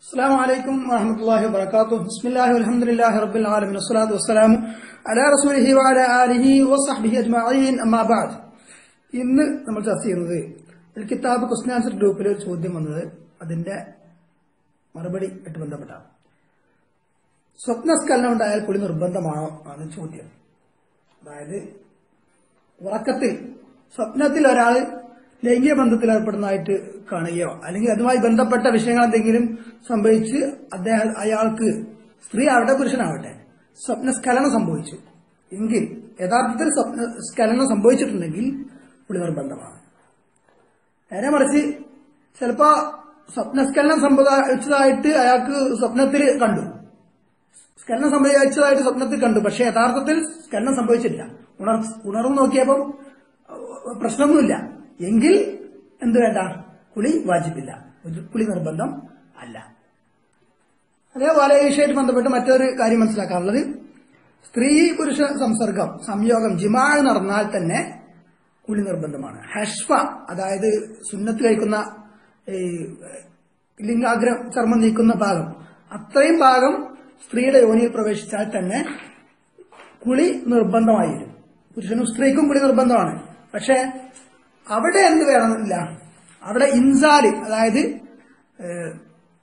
السلام عليكم ورحمة الله وبركاته بسم الله والحمد لله رب العالمين والصلاة والسلام على رسوله وعلى آله وصحبه أجمعين أما بعد ഇന്ന് നമ്മൾ ചർച്ച ചെയ്യുന്നത് ഒരു കിതാബ് ക്വസ്റ്റ്യൻ ആൻസർ ഗ്രൂപ്പിൽ ഒരു ചോദ്യം വന്നത് അതിന്റെ മറുപടി ആയിട്ട് ബന്ധപ്പെട്ടാണ് സ്വപ്നസ്ഖലനം ഉണ്ടായാൽ കുളി നിർബന്ധമാണോ ആണ് ചോദ്യം അതായത് ഉറക്കത്തിൽ സ്വപ്നത്തിൽ ഒരാൾ ലൈംഗിക ബന്ധത്തിൽ ഏർപ്പെടുന്നതായിട്ട് കാണുകയോ അല്ലെങ്കിൽ അതുമായി ബന്ധപ്പെട്ട വിഷയങ്ങൾ എന്തെങ്കിലും സംഭവിച്ച് അദ്ദേഹം അയാൾക്ക് സ്ത്രീ ആവട്ടെ പുരുഷനാവട്ടെ സ്വപ്നസ്ഖലനം സംഭവിച്ചു എങ്കിൽ യഥാർത്ഥത്തിൽ സ്വപ്നസ്ഖലനം സംഭവിച്ചിട്ടുണ്ടെങ്കിൽ പുളി നിർബന്ധമാണ് നേരെ മറിച്ച് ചിലപ്പോ സ്വപ്നസ്ഖലനം സംഭവിച്ചതായിട്ട് അയാൾക്ക് സ്വപ്നത്തിൽ കണ്ടു സ്കലനം സംഭവിച്ചതായിട്ട് സ്വപ്നത്തിൽ കണ്ടു പക്ഷെ യഥാർത്ഥത്തിൽ സ്കലനം സംഭവിച്ചിട്ടില്ല ഉണർ ഉണർന്നു നോക്കിയപ്പം അഹ് പ്രശ്നമൊന്നുമില്ല എങ്കിൽ എന്ത് വേണ്ട കുളി വാജിപ്പില്ല ഒരു കുളി നിർബന്ധം അല്ല അതേപോലെ ഈ വിഷയമായിട്ട് ബന്ധപ്പെട്ട് മറ്റൊരു കാര്യം മനസ്സിലാക്കാനുള്ളത് സ്ത്രീ പുരുഷ സംസർഗം സംയോഗം ജിമാഴ് നടന്നാൽ തന്നെ കുളി നിർബന്ധമാണ് ഹഷ്ഫ അതായത് സുന്നത്ത് കഴിക്കുന്ന ഈ ലിംഗാഗ്ര ചർമ്മം നീക്കുന്ന ഭാഗം അത്രയും ഭാഗം സ്ത്രീയുടെ യോനിയിൽ പ്രവേശിച്ചാൽ തന്നെ കുളി നിർബന്ധമായി വരും പുരുഷനും സ്ത്രീക്കും കുളി നിർബന്ധമാണ് പക്ഷെ അവിടെ എന്ത് വേണമെന്നില്ല അവിടെ ഇൻസാല് അതായത് ഏഹ്,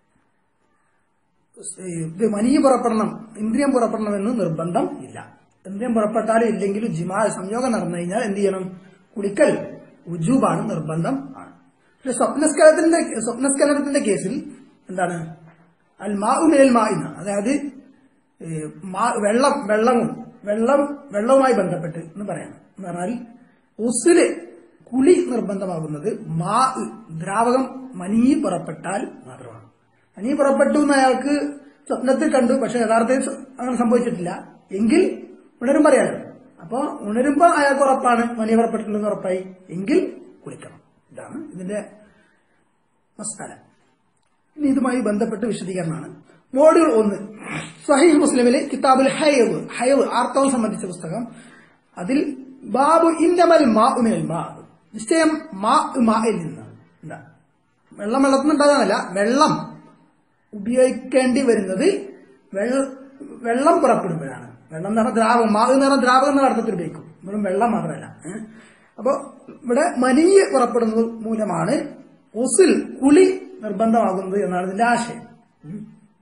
ഇത് മനീ പുറപ്പെടണം ഇന്ദ്രിയം പുറപ്പെടണം എന്ന് നിർബന്ധം ഇല്ല ഇന്ദ്രിയം പുറപ്പെട്ടാലും ഇല്ലെങ്കിലും ജിമാ സംയോഗം നടന്നു കഴിഞ്ഞാൽ എന്ത് ചെയ്യണം കുളിക്കൽ ഉജൂബാണ് നിർബന്ധം ആണ് പക്ഷെ സ്വപ്നസ്കലത്തിന്റെ സ്വപ്നസ്കലനത്തിന്റെ കേസിൽ എന്താണ് അൽ മാ ഉമിനൽ മാ എന്നാണ് അതായത് ഏ, മാ- വെള്ളം വെള്ളവും വെള്ളം വെള്ളവുമായി ബന്ധപ്പെട്ട് എന്ന് പറയണം എന്ന് പറഞ്ഞാൽ ഉസില് കുളി നിർബന്ധമാകുന്നത് മാ ദ്രാവകം മനി പുറപ്പെട്ടാൽ മാത്രമാണ് മനി പുറപ്പെട്ടു എന്ന് അയാൾക്ക് സ്വപ്നത്തിൽ കണ്ടു പക്ഷെ യഥാർത്ഥത്തിൽ സ- അങ്ങനെ സംഭവിച്ചിട്ടില്ല എങ്കിൽ ഉണരും പറയാലോ അപ്പൊ ഉണരുമ്പോ അയാൾക്ക് ഉറപ്പാണ് മനി പുറപ്പെട്ടിട്ടുണ്ടെന്ന് ഉറപ്പായി എങ്കിൽ കുളിക്കണം ഇതാണ് ഇതിന്റെ മസ്തല ഇനി ഇതുമായി ബന്ധപ്പെട്ട് വിശദീകരണമാണ് മോഡ്യൂൾ ഒന്ന് സഹീഹ് മുസ്ലിമിലെ കിതാബുൽ ഹൈവ് ഹൈവ് ആർത്തവം സംബന്ധിച്ച പുസ്തകം അതിൽ ബാബു ഇന്നമൽ മാ ഉമിനൽ മാ നിശ്ചയം മാ മായിൽ നിന്നാണ് എന്താ വെള്ളം വെള്ളത്തിൽ നിന്നുണ്ടാകാനല്ല വെള്ളം ഉപയോഗിക്കേണ്ടി വരുന്നത് വെള്ള- വെള്ളം പുറപ്പെടുമ്പോഴാണ് വെള്ളം എന്ന് പറഞ്ഞാൽ ദ്രാവകം മാവ് എന്ന് പറഞ്ഞാൽ ദ്രാവകം എന്ന അർത്ഥത്തിൽ ഉപയോഗിക്കും വെറും വെള്ളം മാത്രമല്ല ഏ? അപ്പോ ഇവിടെ മനീയ പുറപ്പെടുന്നത് മൂലമാണ് ഉസിൽ കുളി നിർബന്ധമാകുന്നത് എന്നാണ് ഇതിന്റെ ആശയം ഉം.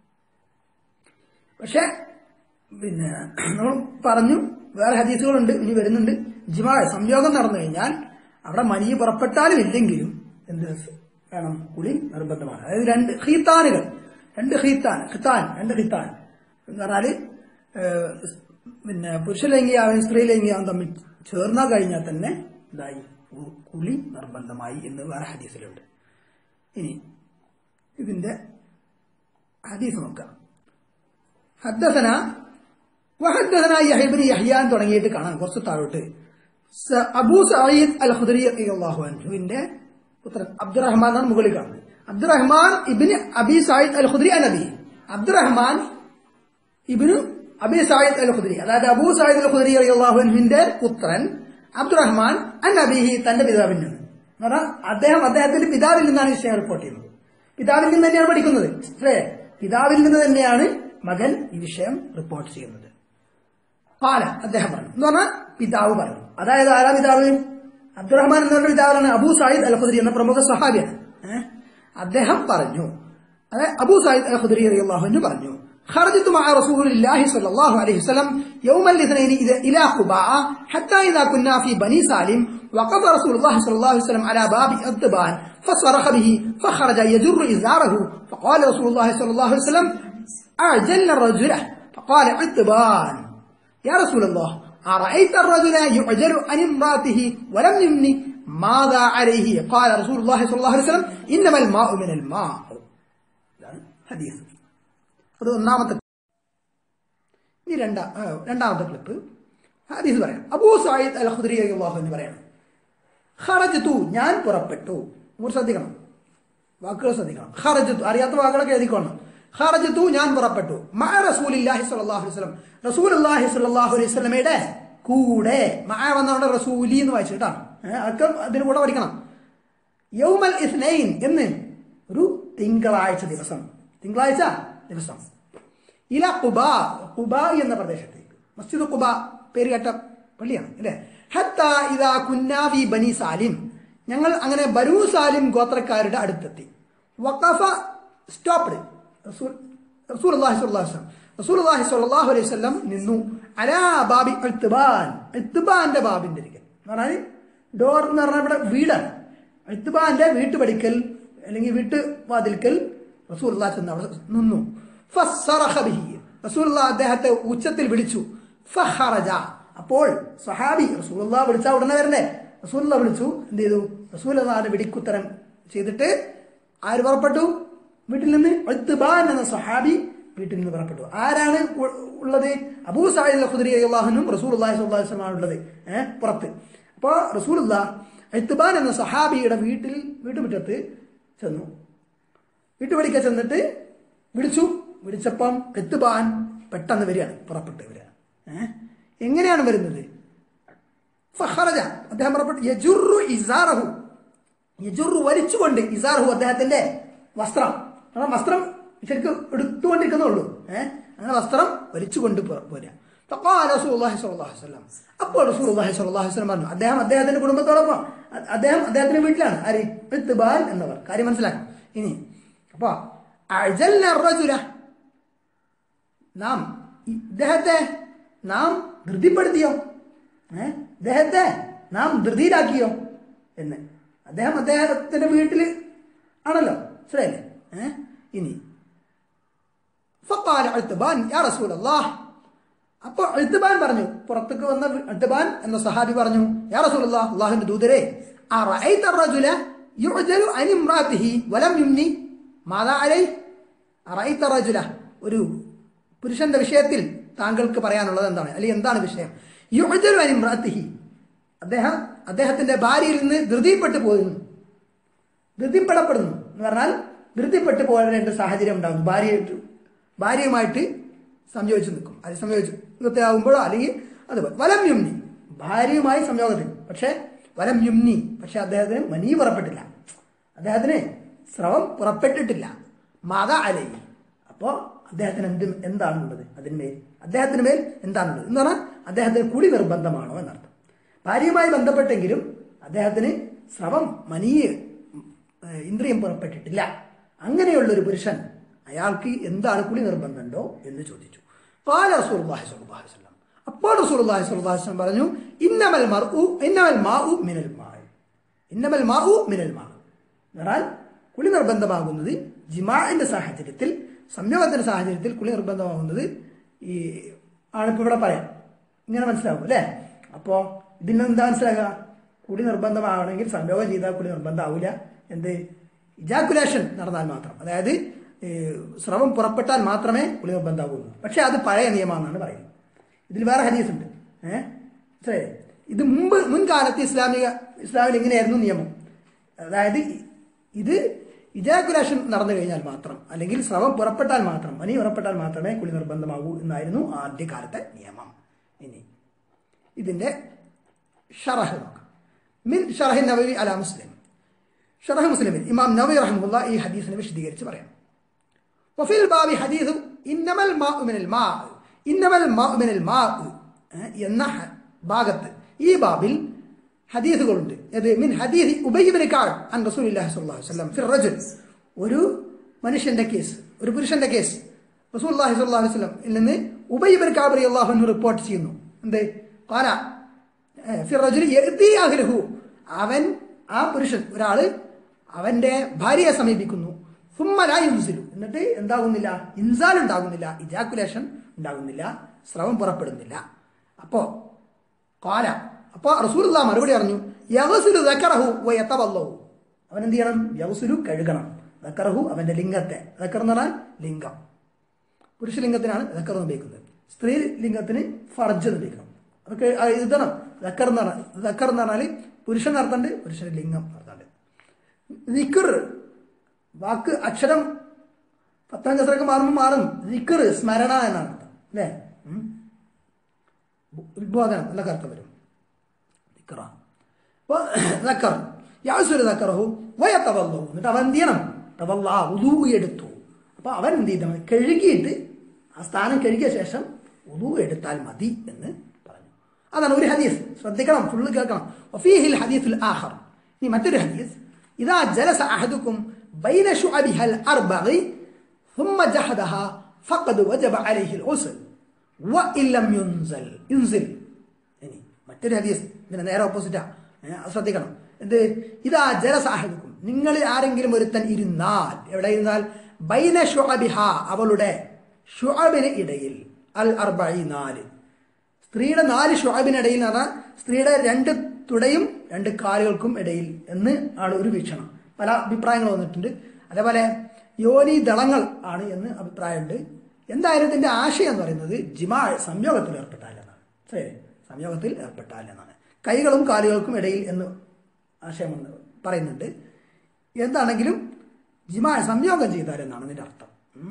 പക്ഷെ പിന്നെ നമ്മൾ പറഞ്ഞു വേറെ ഹദീസുകളുണ്ട് ഇനി വരുന്നുണ്ട് ജിമാ സംയോഗം നടന്നു കഴിഞ്ഞാൽ അവിടെ മനിയ പുറപ്പെട്ടാലും ഇല്ലെങ്കിലും എന്ത് വേണം കുളി നിർബന്ധമാണ് അതായത് രണ്ട് ഹീത്താനുകൾ രണ്ട് ഹീത്താൻ ഖിത്താൻ രണ്ട് ഖിത്താൻ എന്ന് പറഞ്ഞാല് ഏഹ്, പിന്നെ പുരുഷലൈംഗിയാവും സ്ത്രീലൈംഗിയാവും തമ്മിൽ ചേർന്നാൽ കഴിഞ്ഞാൽ തന്നെ ഇതായി കു- കുളി നിർബന്ധമായി എന്ന് വേറെ ഹദീസിലുണ്ട് ഇനി ഇതിന്റെ ഹദീസ് നോക്കാം ഹദ്ദസന വഹദ്ദസന യഹ്ബിൻ യഹ്യാൻ തുടങ്ങിയിട്ട് കാണാം കുറച്ച് താഴോട്ട് സ- അബൂ സഈദ് അൽ ഖുദരി റളിയല്ലാഹു അൻഹുവിന്റെ പുത്രൻ അബ്ദുറഹ്മാൻ ആണ് മുകളിൽ കാണുന്നത് അബ്ദുറഹ്മാൻ ഇബ്നു അബി സഈദ് അൽ ഖുദരി അനബി അബ്ദുറഹ്മാൻ ഇബ്നു അബി സഈദ് അൽ ഖുദരി അതായത് അബൂ സഈദ് അൽ ഖുദരി റളിയല്ലാഹു അൻഹുവിന്റെ പുത്രൻ അബ്ദുറഹ്മാൻ അൻ അബീഹി തന്റെ പിതാവിൽ നിന്ന് എന്ന് പറഞ്ഞാൽ അദ്ദേഹം അദ്ദേഹത്തിന്റെ പിതാവിൽ നിന്നാണ് ഈ വിഷയം റിപ്പോർട്ട് ചെയ്യുന്നത് പിതാവിൽ നിന്ന് തന്നെയാണ് പഠിക്കുന്നത് അല്ലേ പിതാവിൽ നിന്ന് തന്നെയാണ് മകൻ ഈ വിഷയം റിപ്പോർട്ട് ചെയ്യുന്നത് പാല അദ്ദേഹം പറഞ്ഞു എന്ന് പറഞ്ഞാൽ പിതാവ് പറഞ്ഞു അതായത് ആരാ പിതാവ് അബ്ദുറഹ്മാൻ എന്നുള്ള പിതാവാണ് അബൂ സായിദ് അൽ ഖുദരി എന്ന പ്രമുഖ സഹാബിയാണ് ഏഹ്? അദ്ദേഹം പറഞ്ഞു അതായത് അബൂ സായിദ് അൽ ഖുദരി അള്ളാഹുവിന് പറഞ്ഞു خرجت مع رسول الله صلى الله عليه وسلم يوم الاثنين إذا إلى قباء حتى إذا كنا في بني سالم وقف رسول الله صلى الله عليه وسلم على باب الضبان فصرخ به فخرج يجر إزاره فقال رسول الله صلى الله عليه وسلم أعجلنا الرجل فقال عتبان يا رسول الله أرأيت الرجل يعجل عن امرأته ولم يمني ماذا عليه قال رسول الله صلى الله عليه وسلم إنما الماء من الماء ഇതാണ് ഹദീസ് അത് ഒന്നാമത്തെ ഇനി രണ്ടാ ആ, രണ്ടാമത്തെ ക്ലിപ്പ് ഹദീസ് പറയാം അബൂ സായിദ് അൽ ഖുദരി അള്ളാഹു എന്ന് പറയണം ഖറജത്തു ഞാൻ പുറപ്പെട്ടു മൂന്ന് ശ്രദ്ധിക്കണം വാക്കുകൾ ശ്രദ്ധിക്കണം ഖറജത്തു അറിയാത്ത വാക്കുകളൊക്കെ എഴുതിക്കോണം ഖറജത്തു ഞാൻ പുറപ്പെട്ടു മഅ റസൂലില്ലാഹി സ്വല്ലല്ലാഹു അലൈഹി വസല്ലം റസൂലുള്ളാഹി സ്വല്ലല്ലാഹു അലൈഹി വസല്ലമയുടെ കൂടെ മഅ വന്നവിടെ റസൂലി എന്ന് വായിച്ചിട്ടാണ് അതൊക്കെ അതിന് കൂടെ പഠിക്കണം യൗമൽ ഇസ്നൈൻ എന്ന് ഒരു തിങ്കളാഴ്ച ദിവസം തിങ്കളാഴ്ച ദിവസം ഇല കുബ കുബ എന്ന പ്രദേശത്തേക്ക് മസ്ജിദ് കുബ പേര് കേട്ട പള്ളിയാണ് അല്ലേ ഹത്ത ഇതാ കുന്നാവി ബനി സാലിം ഞങ്ങൾ അങ്ങനെ ബനു സാലിം ഗോത്രക്കാരുടെ അടുത്തെത്തി വഖഫ സ്റ്റോപ്ഡ് റസൂൽ റസൂൽ അള്ളാഹി സ്വല്ലല്ലാഹു അലൈഹി വസല്ലം റസൂൽ അള്ളാഹി സ്വല്ലല്ലാഹു അലൈഹി വസല്ലം നിന്നു അലാ ബാബി ഇത്ബാൻ ഇത്ബാന്റെ ബാബിന്റെ അരികെ എന്ന് പറഞ്ഞാൽ ഡോർ എന്ന് പറഞ്ഞാൽ ഇവിടെ വീടാണ് ഇത്ബാന്റെ വീട്ടുപടിക്കൽ അല്ലെങ്കിൽ വീട്ടുവാതിൽക്കൽ റസൂൽ അള്ളാഹ് ചെന്ന് അവിടെ നിന്നു ഫസ്സറഖ ബിഹി റസൂൽ അദ്ദേഹത്തെ ഉച്ചത്തിൽ വിളിച്ചു ഫഹറജ അപ്പോൾ സഹാബി റസൂൽ വിളിച്ച ഉടനെ വരണ്ടേ റസൂൽ വിളിച്ചു എന്ത് ചെയ്തു റസൂൽ അള്ളാഹിന്റെ വെടിക്കുത്തരം ചെയ്തിട്ട് ആര് പുറപ്പെട്ടു വീട്ടിൽ നിന്ന് ഒത്തുബാൻ എന്ന സഹാബി വീട്ടിൽ നിന്ന് പുറപ്പെട്ടു ആരാണ് ഉ- ഉള്ളത് അബൂ സാഹിദ് ഖുദരി അള്ളാഹുനും റസൂൽ അള്ളാഹി സ്വല്ലാസ്ലമാണ് ഉള്ളത് ഏഹ് പുറത്ത് അപ്പോൾ റസൂൽ എത്തുബാൻ എന്ന സഹാബിയുടെ വീട്ടിൽ വീട്ടുമുറ്റത്ത് ചെന്നു വീട്ടുപടിക്ക ചെന്നിട്ട് വിളിച്ചു വിളിച്ചപ്പം എത്തുബാൻ പെട്ടെന്ന് വരികയാണ് പുറപ്പെട്ട് വരികയാണ് ഏഹ് എങ്ങനെയാണ് വരുന്നത് ഫഹറജ അദ്ദേഹം പുറപ്പെട്ടു യജുറു ഇസാറഹു യജുറു വലിച്ചുകൊണ്ട് ഇസാറഹു അദ്ദേഹത്തിന്റെ വസ്ത്രം കാരണം വസ്ത്രം ശരിക്കും എടുത്തുകൊണ്ടിരിക്കുന്നുള്ളൂ ഏഹ് അങ്ങനെ വസ്ത്രം വലിച്ചുകൊണ്ട് പോ- പോരാ ഫഖാല റസൂലുള്ളാഹി സ്വല്ലല്ലാഹു അലൈഹി വസല്ലം അപ്പോൾ റസൂലുള്ളാഹി സ്വല്ലല്ലാഹു അലൈഹി വസല്ലം പറഞ്ഞു അദ്ദേഹം അദ്ദേഹത്തിന്റെ കുടുംബത്തോടൊപ്പം അ- അദ്ദേഹം അദ്ദേഹത്തിന്റെ വീട്ടിലാണ് ആര് ഇത്ബാൻ എന്നവർ കാര്യം മനസ്സിലാക്കാം ഇനി അപ്പൊ അജൽന റജുല നാം ഇദ്ദേഹത്തെ നാം ധൃതിപ്പെടുത്തിയോ ഏ ഇദ്ദേഹത്തെ നാം ധൃതിയിലാക്കിയോ എന്ന് അദ്ദേഹം അദ്ദേഹത്തിന്റെ വീട്ടിൽ ആണല്ലോ മനസ്സിലായില്ലേ ഏ ഇനി ഫഖാല ഉത്ബാൻ യാ റസൂലല്ലാഹ് അപ്പോൾ ഉത്ബാൻ പറഞ്ഞു പുറത്തേക്ക് വന്ന ഉത്ബാൻ എന്ന സഹാബി പറഞ്ഞു യാ റസൂലല്ലാഹ് അല്ലാഹുവിന്റെ ദൂതരെ അറഅയ്ത الرجل يعجل عن امراته ولم يمني ماذا عليه അറഅയ്ത الرجل ഒരു പുരുഷന്റെ വിഷയത്തിൽ താങ്കൾക്ക് പറയാനുള്ളത് എന്താണ് അല്ലെങ്കിൽ എന്താണ് വിഷയം യുഅജലു അൻ ഇംറാത്തിഹി അദ്ദേഹം അദ്ദേഹത്തിന്റെ ഭാര്യയിൽ നിന്ന് ധൃതിപ്പെട്ടു പോകുന്നു ധൃതിപ്പെടപ്പെടുന്നു എന്ന് പറഞ്ഞാൽ ധൃതിപ്പെട്ടു പോകേണ്ട സാഹചര്യം ഉണ്ടാകുന്നു ഭാര്യയായിട്ട് ഭാര്യയുമായിട്ട് സംയോജിച്ച് നിൽക്കും അത് സംയോജിച്ചതാകുമ്പോഴോ അല്ലെങ്കിൽ അതുപോലെ വലം യുമ്നി ഭാര്യയുമായി സംയോഗത്തിൽ പക്ഷേ വലം യുമ്നി പക്ഷെ അദ്ദേഹത്തിന് മനി പുറപ്പെട്ടില്ല അദ്ദേഹത്തിന് സ്രവം പുറപ്പെട്ടിട്ടില്ല മാത അലൈ അപ്പോൾ അദ്ദേഹത്തിന് എന്ത് എന്താണുള്ളത് അതിന്മേൽ അദ്ദേഹത്തിന് മേൽ എന്താണുള്ളത് എന്ന് പറഞ്ഞാൽ അദ്ദേഹത്തിന് കുടി നിർബന്ധമാണോ എന്നർത്ഥം ഭാര്യയുമായി ബന്ധപ്പെട്ടെങ്കിലും അദ്ദേഹത്തിന് സ്രവം മനീയ ഏഹ്, ഇന്ദ്രിയം പുറപ്പെട്ടിട്ടില്ല അങ്ങനെയുള്ളൊരു പുരുഷൻ അയാൾക്ക് എന്താണ് കുളി നിർബന്ധമുണ്ടോ എന്ന് ചോദിച്ചു قال رسول الله صلى الله عليه وسلم അപ്പോൾ റസൂലുള്ളാഹി സ്വല്ലല്ലാഹു അലൈഹി വസല്ലം പറഞ്ഞു ഇന്നമൽ മർഉ ഇന്നമൽ മാഉ മിനൽ മാഇ ഇന്നമൽ മാഉ മിനൽ മാ എന്നാൽ കുളി നിർബന്ധമാകുന്നത് ജിമാഇന്റെ സാഹചര്യത്തിൽ സംയോഗത്തിന്റെ സാഹചര്യത്തിൽ കുളി നിർബന്ധമാകുന്നത് ഈ ആണിപ്പോ ഇവിടെ പറയാം ഇങ്ങനെ മനസ്സിലാവും അല്ലേ അപ്പോ ഇതിൽ നിന്ന് എന്താ മനസ്സിലാക്കുക കുളി നിർബന്ധമാവണമെങ്കിൽ സംയോഗം ചെയ്താൽ കുളി നിർബന്ധമാവില്ല എന്ത് ഇജാക്കുലേഷൻ നടന്നാൽ മാത്രം അതായത് ഈ സ്രവം പുറപ്പെട്ടാൽ മാത്രമേ കുളി നിർബന്ധമാവുള്ളൂ പക്ഷെ അത് പഴയ നിയമമാണെന്നാണ് പറയുന്നത് ഇതിൽ വേറെ ഹദീസ് ഉണ്ട് ഏഹ് മനസ്സിലായില്ലേ? ഇത് മുമ്പ് മുൻകാലത്ത് ഇസ്ലാമിക ഇസ്ലാമിൽ ഇങ്ങനെയായിരുന്നു നിയമം അതായത് ഇ- ഇത് ഇജാക്കുലേഷൻ നടന്നു കഴിഞ്ഞാൽ മാത്രം അല്ലെങ്കിൽ സ്രവം പുറപ്പെട്ടാൽ മാത്രം മനി പുറപ്പെട്ടാൽ മാത്രമേ കുളി നിർബന്ധമാകൂ എന്നായിരുന്നു ആദ്യകാലത്തെ നിയമം ഇനി ഇതിന്റെ ഷറഹ് നോക്കാം മിൻ ഷറഹ് നബവി അല മുസ്ലിം ഷറഹ് മുസ്ലിമിൽ ഇമാം നബി റഹ്മുല്ല ഈ ഹദീസിനെ വിശദീകരിച്ച് പറയാം وفي الباب حديث إنما الماء من الماء إنما الماء من الماء ഏഹ് എന്ന ഹ- ഭാഗത്ത് ഈ ബാബിൽ ഹദീസുകളുണ്ട് അത് മിൻ ഹദീസ് ഉബൈബിന് കാൾ അൻ റസൂലുള്ളാഹി സ്വല്ലല്ലാഹു അലൈഹി വസല്ലം ഫിർ റജുൽ ഒരു മനുഷ്യന്റെ കേസ് ഒരു പുരുഷന്റെ കേസ് റസൂലുള്ളാഹി സ്വല്ലല്ലാഹു അലൈഹി വസല്ലം നിന്ന് ഉബൈബിൻ കാബ് റളിയല്ലാഹു അൻഹു റിപ്പോർട്ട് ചെയ്യുന്നു എന്ത് ഖാല ഏഹ് ഫിർ റജുൽ യഅതി അഹ്ലഹു അവൻ ആ പുരുഷൻ ഒരാള് അവന്റെ ഭാര്യയെ സമീപിക്കുന്നു സുമ്മ ലാ യുൻസിലു എന്നിട്ട് എന്താകുന്നില്ല ഇൻസാൽ ഉണ്ടാകുന്നില്ല ഇജാക്കുലേഷൻ ഉണ്ടാകുന്നില്ല സ്രവം പുറപ്പെടുന്നില്ല അപ്പോ കാല അപ്പൊ റസൂലുള്ള മറുപടി പറഞ്ഞു യവസുലു ദക്കറഹു വയത്തവല്ലഹു അവൻ എന്ത് ചെയ്യണം യവസുലു കഴുകണം ദക്കറഹു അവന്റെ ലിംഗത്തെ ദക്കർ എന്ന് പറഞ്ഞാൽ ലിംഗം പുരുഷലിംഗത്തിനാണ് ദക്കർ എന്ന് ഉപയോഗിക്കുന്നത് സ്ത്രീ ലിംഗത്തിന് ഫർജ് എന്ന് ഉപയോഗിക്കണം അതൊക്കെ ആ എഴുതണം ദക്കർ എന്ന് പറഞ്ഞാൽ ദക്കർ എന്ന് പറഞ്ഞാൽ പുരുഷൻ നടത്തണ്ട് പുരുഷന് ലിംഗം നടത്തണ്ട് ദിക്കർ വാക്ക് അക്ഷരം പത്താം ക്ലാസ്സിലൊക്കെ മാറുമ്പോൾ മാറും ദിക്കർ സ്മരണ എന്നാണ് അർത്ഥം അല്ലേ ഉം. ഉദ്ബോധനം എന്നൊക്കെ അർത്ഥം വരും ദിക്കറ അപ്പോൾ ദക്കർ യാസുരു ദക്കറഹു വയത്തവല്ലു എന്നിട്ട് അവൻ എന്ത് ചെയ്യണം തവല്ല ഉദൂ എടുത്തു അപ്പൊ അവൻ എന്ത് ചെയ്താൽ മതി കഴുകിയിട്ട് ആ സ്ഥാനം കഴുകിയ ശേഷം ഉദു എടുത്താൽ മതി എന്ന് പറഞ്ഞു അതാണ് ഒരു ഹദീസ് ശ്രദ്ധിക്കണം ഫുള്ള് കേൾക്കണം വഫീഹിൽ ഹദീസുൽ ആഖർ ഇനി മറ്റൊരു ഹദീസ് ഇതാ ജലസ അഹദുക്കും ബൈന ശുഅബിഹൽ അർബഇ ثم جحدها فقد وجب عليه الغسل وإن لم ينزل ينزل ഇനി മറ്റൊരു ഹദീസ് ഇതിന് നേരെ ഓപ്പോസിറ്റാ ഏഹ് അത് ശ്രദ്ധിക്കണം എന്ത് ഇതാ ജലസാഹദിക്കും നിങ്ങളിൽ ആരെങ്കിലും ഒരുത്തൻ ഇരുന്നാൽ എവിടെ ഇരുന്നാൽ ബൈന ഷുഅബിഹ അവളുടെ ഷുഅബിന് ഇടയിൽ അൽ അർബഈ നാല് സ്ത്രീയുടെ നാല് ഷുഅബിനിടയിൽ എന്ന് പറഞ്ഞാൽ സ്ത്രീയുടെ രണ്ട് തുടയും രണ്ട് കാലുകൾക്കും ഇടയിൽ എന്ന് ആണ് ഒരു വീക്ഷണം പല അഭിപ്രായങ്ങൾ വന്നിട്ടുണ്ട് അതേപോലെ യോനി ദളങ്ങൾ ആണ് എന്ന് അഭിപ്രായമുണ്ട് എന്തായാലും ഇതിന്റെ ആശയം എന്ന് പറയുന്നത് ജിമാ സംയോഗത്തിൽ ഏർപ്പെട്ടാൽ എന്നാണ് ശരി സംയോഗത്തിൽ ഏർപ്പെട്ടാൽ എന്നാണ് കൈകളും കാലുകൾക്കും ഇടയിൽ എന്ന് ആശയം ഒന്ന് പറയുന്നുണ്ട് എന്താണെങ്കിലും ജിമാ സംയോഗം ചെയ്താൽ എന്നാണ് ഇതിന്റെ അർത്ഥം ഉം.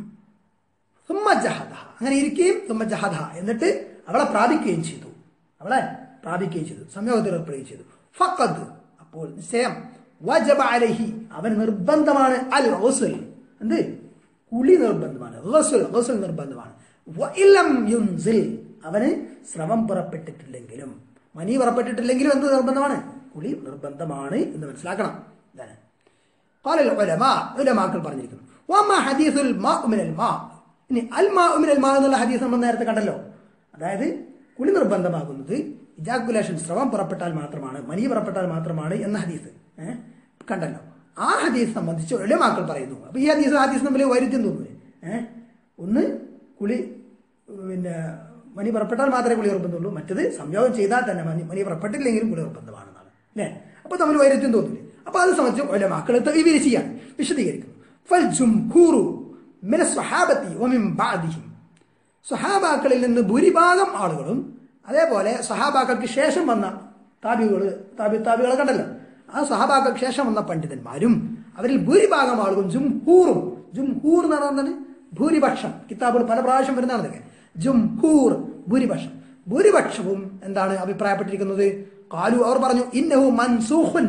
സുമ്മ ജഹദ അങ്ങനെ ഇരിക്കുകയും സുമ്മ ജഹദ എന്നിട്ട് അവളെ പ്രാപിക്കുകയും ചെയ്തു അവളെ പ്രാപിക്കുകയും ചെയ്തു സംയോഗത്തിൽ ഏർപ്പെടുകയും ചെയ്തു ഫഖദ് അപ്പോൾ നിശ്ചയം വജബ അലൈഹി അവൻ നിർബന്ധമാണ് അൽ ഗുസ്ൽ എന്ത് കുളി നിർബന്ധമാണ് ഗുസ്ൽ ഗുസ്ൽ നിർബന്ധമാണ് വഇലം യുൻസിൽ അവന് ശ്രമം പുറപ്പെട്ടിട്ടില്ലെങ്കിലും മനി പുറപ്പെട്ടിട്ടില്ലെങ്കിലും എന്ത് നിർബന്ധമാണ് കുളി നിർബന്ധമാണ് എന്ന് മനസ്സിലാക്കണം ഇതാണ് قال العلماء ഉലമാക്കൾ പറഞ്ഞിരിക്കുന്നു വമാ ഹദീസുൽ മാഉ മിനൽ മാ ഇനി അൽ മാഉ മിനൽ മാ എന്നുള്ള ഹദീസ് നമ്മൾ നേരത്തെ കണ്ടല്ലോ അതായത് കുളി നിർബന്ധമാകുന്നത് ഇജാക്കുലേഷൻ സ്രവം പുറപ്പെട്ടാൽ മാത്രമാണ് മനി പുറപ്പെട്ടാൽ മാത്രമാണ് എന്ന ഹദീസ് ഏഹ് കണ്ടല്ലോ ആ ഹദീസ് സംബന്ധിച്ച് ഉലമാക്കൾ പറയുന്നു അപ്പൊ ഈ ഹദീസ് ഹദീസ് തമ്മിൽ വൈരുദ്ധ്യം തോന്നുന്നു ഏഹ് ഒന്ന് കുളി പിന്നെ മനി പുറപ്പെട്ടാൽ മാത്രമേ കുളി നിർബന്ധമുള്ളൂ മറ്റത് സംയോഗം ചെയ്താൽ തന്നെ മനി മനി പുറപ്പെട്ടില്ലെങ്കിലും കുളി നിർബന്ധമാണെന്നാണ് അല്ലേ അപ്പൊ തമ്മിൽ വൈരുദ്ധ്യം തോന്നില്ലേ അപ്പൊ അത് സംബന്ധിച്ച് ഉലമാക്കൾ വിവരിക്കുകയാണ് വിശദീകരിക്കുന്നു ഫൽജുംഹൂറു മിന സ്വഹാബത്തി വമിൻ ബാദിഹിം സ്വഹാബാക്കളിൽ നിന്ന് ഭൂരിഭാഗം ആളുകളും അതേപോലെ സ്വഹാബാക്കൾക്ക് ശേഷം വന്ന താബികള് താബി താബികളെ കണ്ടല്ലോ ആ സ്വഹാബാക്കൾക്ക് ശേഷം വന്ന പണ്ഡിതന്മാരും അവരിൽ ഭൂരിഭാഗം ആളുകളും ജുംഹൂറും ജുംഹൂർ എന്ന് പറയുന്നത് ഭൂരിപക്ഷം കിതാബുകൾ പല പ്രാവശ്യം വരുന്നതാണ് ഇതൊക്കെ ജുംഹൂർ ഭൂരിപക്ഷം ഭൂരിപക്ഷവും എന്താണ് അഭിപ്രായപ്പെട്ടിരിക്കുന്നത് കാലു അവർ പറഞ്ഞു ഇന്നഹു മൻസൂഖുൻ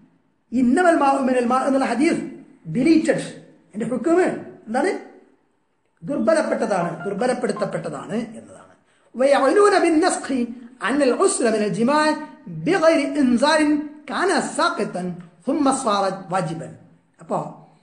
ഇന്നമൽ മാ മിനൽ മാ എന്നുള്ള ഹദീസ് ഡിലീറ്റഡ് എന്റെ ഹുക്കുമ് എന്താണ് ദുർബലപ്പെട്ടതാണ് ദുർബലപ്പെടുത്തപ്പെട്ടതാണ് എന്നതാണ് ويعلون بالنسخ أن العسر من الجماع بغير إنزال كان ساقطا ثم صار واجبا അപ്പോൾ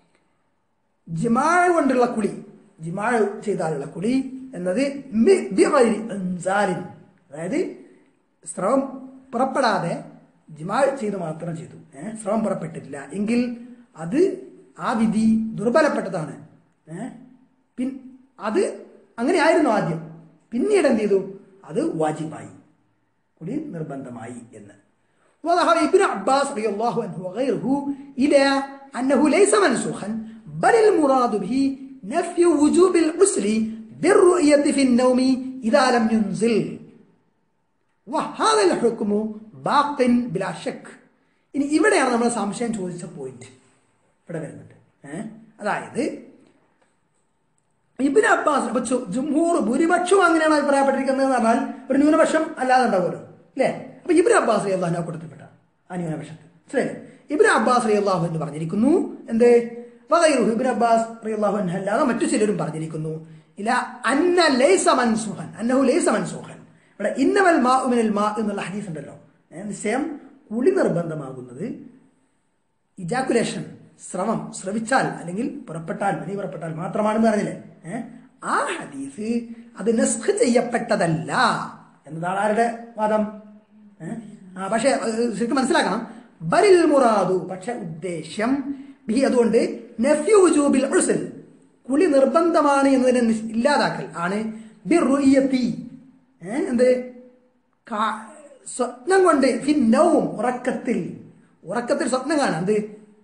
ജിമാഴ് കൊണ്ടുള്ള കുളി ജിമാഴ് ചെയ്താലുള്ള കുളി എന്നത് ബി- ബിഗൈരി ഇൻസാലിൻ. അതായത് സ്രവം പുറപ്പെടാതെ ജിമാഴ് ചെയ്ത് മാത്രം ചെയ്തു ഏഹ് സ്രവം പുറപ്പെട്ടിട്ടില്ല എങ്കിൽ അത് ആ വിധി ദുർബലപ്പെട്ടതാണ് ഏഹ് പിൻ അത് അങ്ങനെയായിരുന്നു ആദ്യം പിന്നീട് എന്ത് ചെയ്തു അത് വാജിബായി കുളി നിർബന്ധമായി എന്ന് وذهب ابن عباس رضي الله عنه وغيره إلى أنه ليس منسوخا بل المراد به نفي وجوب الغسل بالرؤية في النوم إذا لم ينزل وهذا الحكم باق بلا شك ഇനി ഇവിടെയാണ് നമ്മൾ സംശയം ചോദിച്ച പോയിന്റ് ഇവിടെ വരുന്നുണ്ട് ഏഹ് അതായത് ഇബിന് അബ്ബാസ് അപ്പൊ ചു- ജുംഹൂർ ഭൂരിപക്ഷവും അങ്ങനെയാണ് അഭിപ്രായപ്പെട്ടിരിക്കുന്നത് എന്ന് പറഞ്ഞാൽ ഒരു ന്യൂനപക്ഷം അല്ലാതെ ഉണ്ടാവുമല്ലോ അല്ലേ അപ്പൊ ഇബിന് അബ്ബാസ് അലി അള്ളാഹു കൊടുത്തപ്പെട്ട ആ ന്യൂനപക്ഷത്തിൽ ശരി ഇബിന് അബ്ബാസ് അലി അള്ളാഹു എന്ന് പറഞ്ഞിരിക്കുന്നു എന്ത് വകൈറുഹു ഇബിന് അബ്ബാസ് അലി അള്ളാഹു അല്ലാതെ മറ്റു ചിലരും പറഞ്ഞിരിക്കുന്നു ഇല അന്ന ലൈസ മൻസൂഹൻ അന്നഹു ലൈസ മൻസൂഹൻ ഇവിടെ ഇന്നവൽ മാ ഉമിനൽ മാ എന്നുള്ള ഹദീസ് ഉണ്ടല്ലോ ഏ, നിശ്ചയം കുളി നിർബന്ധമാകുന്നത് ഇജാക്കുലേഷൻ ശ്രമം ശ്രവിച്ചാൽ അല്ലെങ്കിൽ പുറപ്പെട്ടാൽ മനി പുറപ്പെട്ടാൽ മാത്രമാണെന്ന് പറഞ്ഞില്ലേ ഏഹ് ആ ഹദീസ് അത് നസ്ഖ് ചെയ്യപ്പെട്ടതല്ല എന്നതാണ് ആരുടെ വാദം ഏഹ് ആ പക്ഷെ ഏഹ്, ശരിക്കും മനസ്സിലാക്കണം ബരിൽ മുറാദു പക്ഷെ ഉദ്ദേശ്യം ബി അതുകൊണ്ട് നഫ്യു വജൂബിൽ ഉസ്ൽ കുളി നിർബന്ധമാണ് എന്നതിനെ നിഷ്- ഇല്ലാതാക്കൽ ആണ് ബിറുയ്യത്തി ഏഹ് എന്ത് കാ- സ്വപ്നം കൊണ്ട് ഫിന്നവും ഉറക്കത്തിൽ ഉറക്കത്തിൽ സ്വപ്നം കാണാം എന്ത്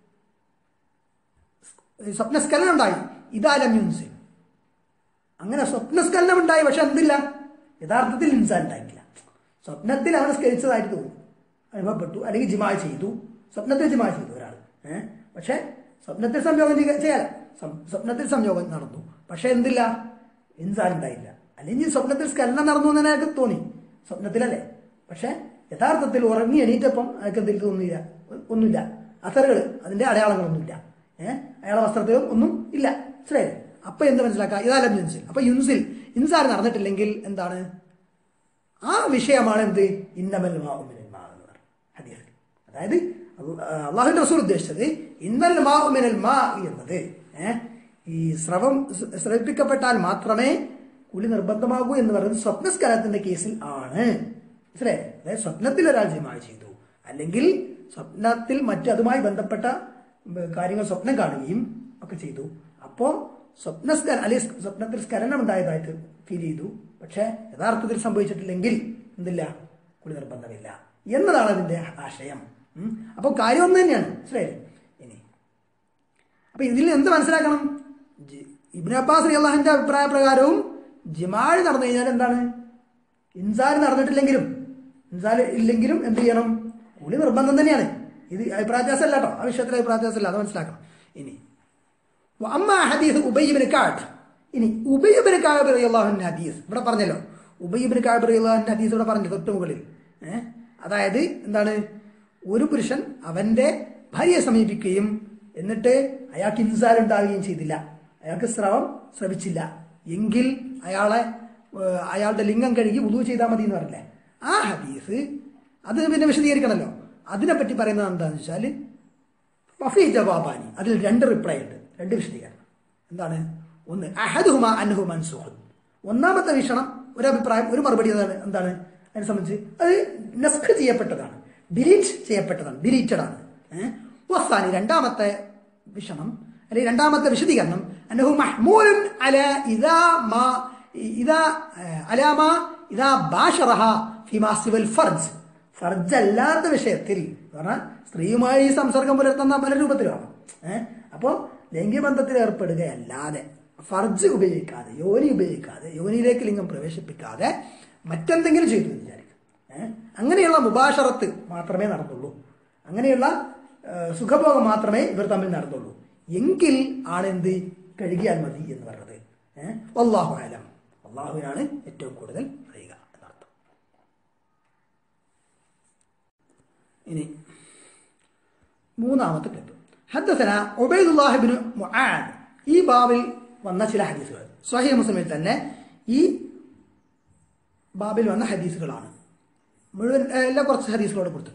സ്വപ്നസ്ഖലനം ഉണ്ടായി ഇതാലം യുൻസ് അങ്ങനെ സ്വപ്നസ്ഖലനം ഉണ്ടായി പക്ഷെ എന്തില്ല യഥാർത്ഥത്തിൽ ഇൻസാൻ ഉണ്ടായിട്ടില്ല സ്വപ്നത്തിൽ അവൻ സ്കരിച്ചതായിട്ട് തോന്നി അനുഭവപ്പെട്ടു അല്ലെങ്കിൽ ജിമാ ചെയ്തു സ്വപ്നത്തിൽ ജിമാ ചെയ്തു ഒരാൾ ഏഹ് പക്ഷെ സ്വപ്നത്തിൽ സംയോഗം ചെയ്യ- ചെയ്യാല സം- സ്വപ്നത്തിൽ സംയോഗം നടന്നു പക്ഷെ എന്തില്ല ഇൻസാൻ ഉണ്ടായില്ല അല്ലെങ്കിൽ സ്വപ്നത്തിൽ സ്കലനം നടന്നു എന്ന് അയാൾക്ക് തോന്നി സ്വപ്നത്തിലല്ലേ പക്ഷെ യഥാർത്ഥത്തിൽ ഉറങ്ങി എണീറ്റപ്പം അയാൾക്ക് എന്തെങ്കിലും തോന്നിയില്ല ഒന്നുമില്ല അസറുകൾ അതിന്റെ അടയാളങ്ങളൊന്നുമില്ല ഏഹ് അയാളെ വസ്ത്രത്തിലും ഒന്നും ഇല്ല മനസ്സിലായില്ലേ അപ്പൊ എന്ത് മനസ്സിലാക്കുക ഇതാലം യുൻസിൽ അപ്പൊ യുൻസിൽ ഇൻസാർ നടന്നിട്ടില്ലെങ്കിൽ എന്താണ് ആ വിഷയമാണ് എന്ത് ഇന്നമൽ മാഉ മിനൽ മാ എന്ന് പറയുന്നത് ഹദീസിൽ അതായത് അള്ളാഹുവിന്റെ റസൂൽ ഉദ്ദേശിച്ചത് ഇന്നൽ മാഉ മിനൽ മാ എന്നത് ഏ, ഈ സ്രവം സ്- സ്രവിപ്പിക്കപ്പെട്ടാൽ മാത്രമേ കുളി നിർബന്ധമാകൂ എന്ന് പറയുന്നത് സ്വപ്നസ്കലത്തിന്റെ കേസിൽ ആണ് മനസ്സിലായി അതായത് സ്വപ്നത്തിൽ ഒരാൾ ജിമായി ചെയ്തു അല്ലെങ്കിൽ സ്വപ്നത്തിൽ മറ്റ് അതുമായി ബന്ധപ്പെട്ട ഉം, കാര്യങ്ങൾ സ്വപ്നം കാണുകയും ഒക്കെ ചെയ്തു അപ്പോ സ്വപ്നസ്കര അല്ലെങ്കിൽ സ്വപ്നത്തിൽ സ്ഖലനം ഉണ്ടായതായിട്ട് ഫീൽ ചെയ്തു പക്ഷെ യഥാർത്ഥത്തിൽ സംഭവിച്ചിട്ടില്ലെങ്കിൽ എന്തില്ല കുളി നിർബന്ധമില്ല എന്നതാണ് അതിന്റെ ആശയം ഉം. അപ്പൊ കാര്യം ഒന്ന് തന്നെയാണ് മനസ്സിലായില്ലേ ഇനി അപ്പൊ ഇതിൽ എന്ത് മനസ്സിലാക്കണം ജി- ഇബ്നു അബ്ബാസ് അള്ളാഹിന്റെ അഭിപ്രായ പ്രകാരവും ജിമാഴ് നടന്നു കഴിഞ്ഞാൽ എന്താണ് ഇൻസാൽ നടന്നിട്ടില്ലെങ്കിലും ഇൻസാൽ ഇല്ലെങ്കിലും എന്ത് ചെയ്യണം കുളി നിർബന്ധം തന്നെയാണ് ഇത് അഭിപ്രായ വ്യത്യാസമല്ല കേട്ടോ ആ വിഷയത്തിൽ അഭിപ്രായ വ്യത്യാസമല്ല അത് മനസ്സിലാക്കണം ഇനി അമ്മ ഹദീസ് ഉബയ്യബിന് കാട്ട് ഇനി ഉബയ്യബിന് കാബ് റളിയല്ലാഹുവിന്റെ ഹദീസ് ഇവിടെ പറഞ്ഞല്ലോ ഉബയ്യബിന് കാബ് റളിയല്ലാഹുവിന്റെ ഹദീസ് ഇവിടെ പറഞ്ഞു തൊട്ട് മുകളിൽ ഏഹ് അതായത് എന്താണ് ഒരു പുരുഷൻ അവന്റെ ഭാര്യയെ സമീപിക്കുകയും എന്നിട്ട് അയാൾക്ക് ഇൻസാൽ ഉണ്ടാവുകയും ചെയ്തില്ല അയാൾക്ക് സ്രവം ശ്രവിച്ചില്ല എങ്കിൽ അയാളെ ഏഹ്, അയാളുടെ ലിംഗം കഴുകി ഉദു ചെയ്താൽ മതി എന്ന് പറഞ്ഞില്ലേ ആ ഹദീസ് അത് പിന്നെ വിശദീകരിക്കണമല്ലോ അതിനെപ്പറ്റി പറയുന്നത് എന്താണെന്ന് വെച്ചാല് വഫി ജവാബാനി അതിൽ രണ്ട് റിപ്ലൈ ഉണ്ട് രണ്ട് വിശദീകരണം എന്താണ് ഒന്ന് അഹദുഹുമ അൻഹു മൻസൂഖ് ഒന്നാമത്തെ വീക്ഷണം ഒരു അഭിപ്രായം ഒരു മറുപടി എന്താണ് എന്താണ് അതിനെ സംബന്ധിച്ച് അത് നസ്ഖ് ചെയ്യപ്പെട്ടതാണ് ഡിലീറ്റ് ചെയ്യപ്പെട്ടതാണ് ഡിലീറ്റഡ് ആണ് ഏഹ്? വസ്സാനി രണ്ടാമത്തെ വീക്ഷണം അല്ലെങ്കിൽ രണ്ടാമത്തെ വിശദീകരണം അന്നഹു മഹ്മൂലുൻ അല ഇദാ മാ ഇദാ ഏഹ്, അലാ മാ ഇദാ ബാഷറഹ ഫിമാ സിവൽ ഫർജ് ഫർജ് അല്ലാത്ത വിഷയത്തിൽ എന്ന് പറഞ്ഞാൽ സ്ത്രീയുമായി സംസർഗം പുലർത്തുന്ന പല രൂപത്തിലാണ് ഏഹ് അപ്പോൾ ലൈംഗിക ബന്ധത്തിൽ ഏർപ്പെടുകയല്ലാതെ ഫർജ് ഉപയോഗിക്കാതെ യോനി ഉപയോഗിക്കാതെ യോനിയിലേക്ക് ലിംഗം പ്രവേശിപ്പിക്കാതെ മറ്റെന്തെങ്കിലും ചെയ്തു എന്ന് വിചാരിക്കും ഏഹ് അങ്ങനെയുള്ള മുബാഷറത്ത് മാത്രമേ നടന്നുള്ളൂ അങ്ങനെയുള്ള ഏഹ്, സുഖഭോഗം മാത്രമേ ഇവർ തമ്മിൽ നടന്നുള്ളൂ എങ്കിൽ ആണ് എന്ത് കഴുകിയാൽ മതി എന്ന് പറഞ്ഞത് ഏഹ് അള്ളാഹു ആലം അള്ളാഹുവിനാണ് ഏറ്റവും കൂടുതൽ അറിയുക എന്നർത്ഥം ഇനി മൂന്നാമത്തെ ക്ലിപ്പ് ഹദ്ദസന ഉബൈദുല്ലാഹിബിന് മുആദ് ഈ ബാബിൽ വന്ന ചില ഹദീസുകൾ സ്വഹീഹ് മുസ്ലിമിൽ തന്നെ ഈ ബാബിൽ വന്ന ഹദീസുകളാണ് മുഴുവൻ ഏഹ്, എല്ലാ കുറച്ച് ഹദീസുകളോട് കൊടുത്തിട്ടുണ്ട്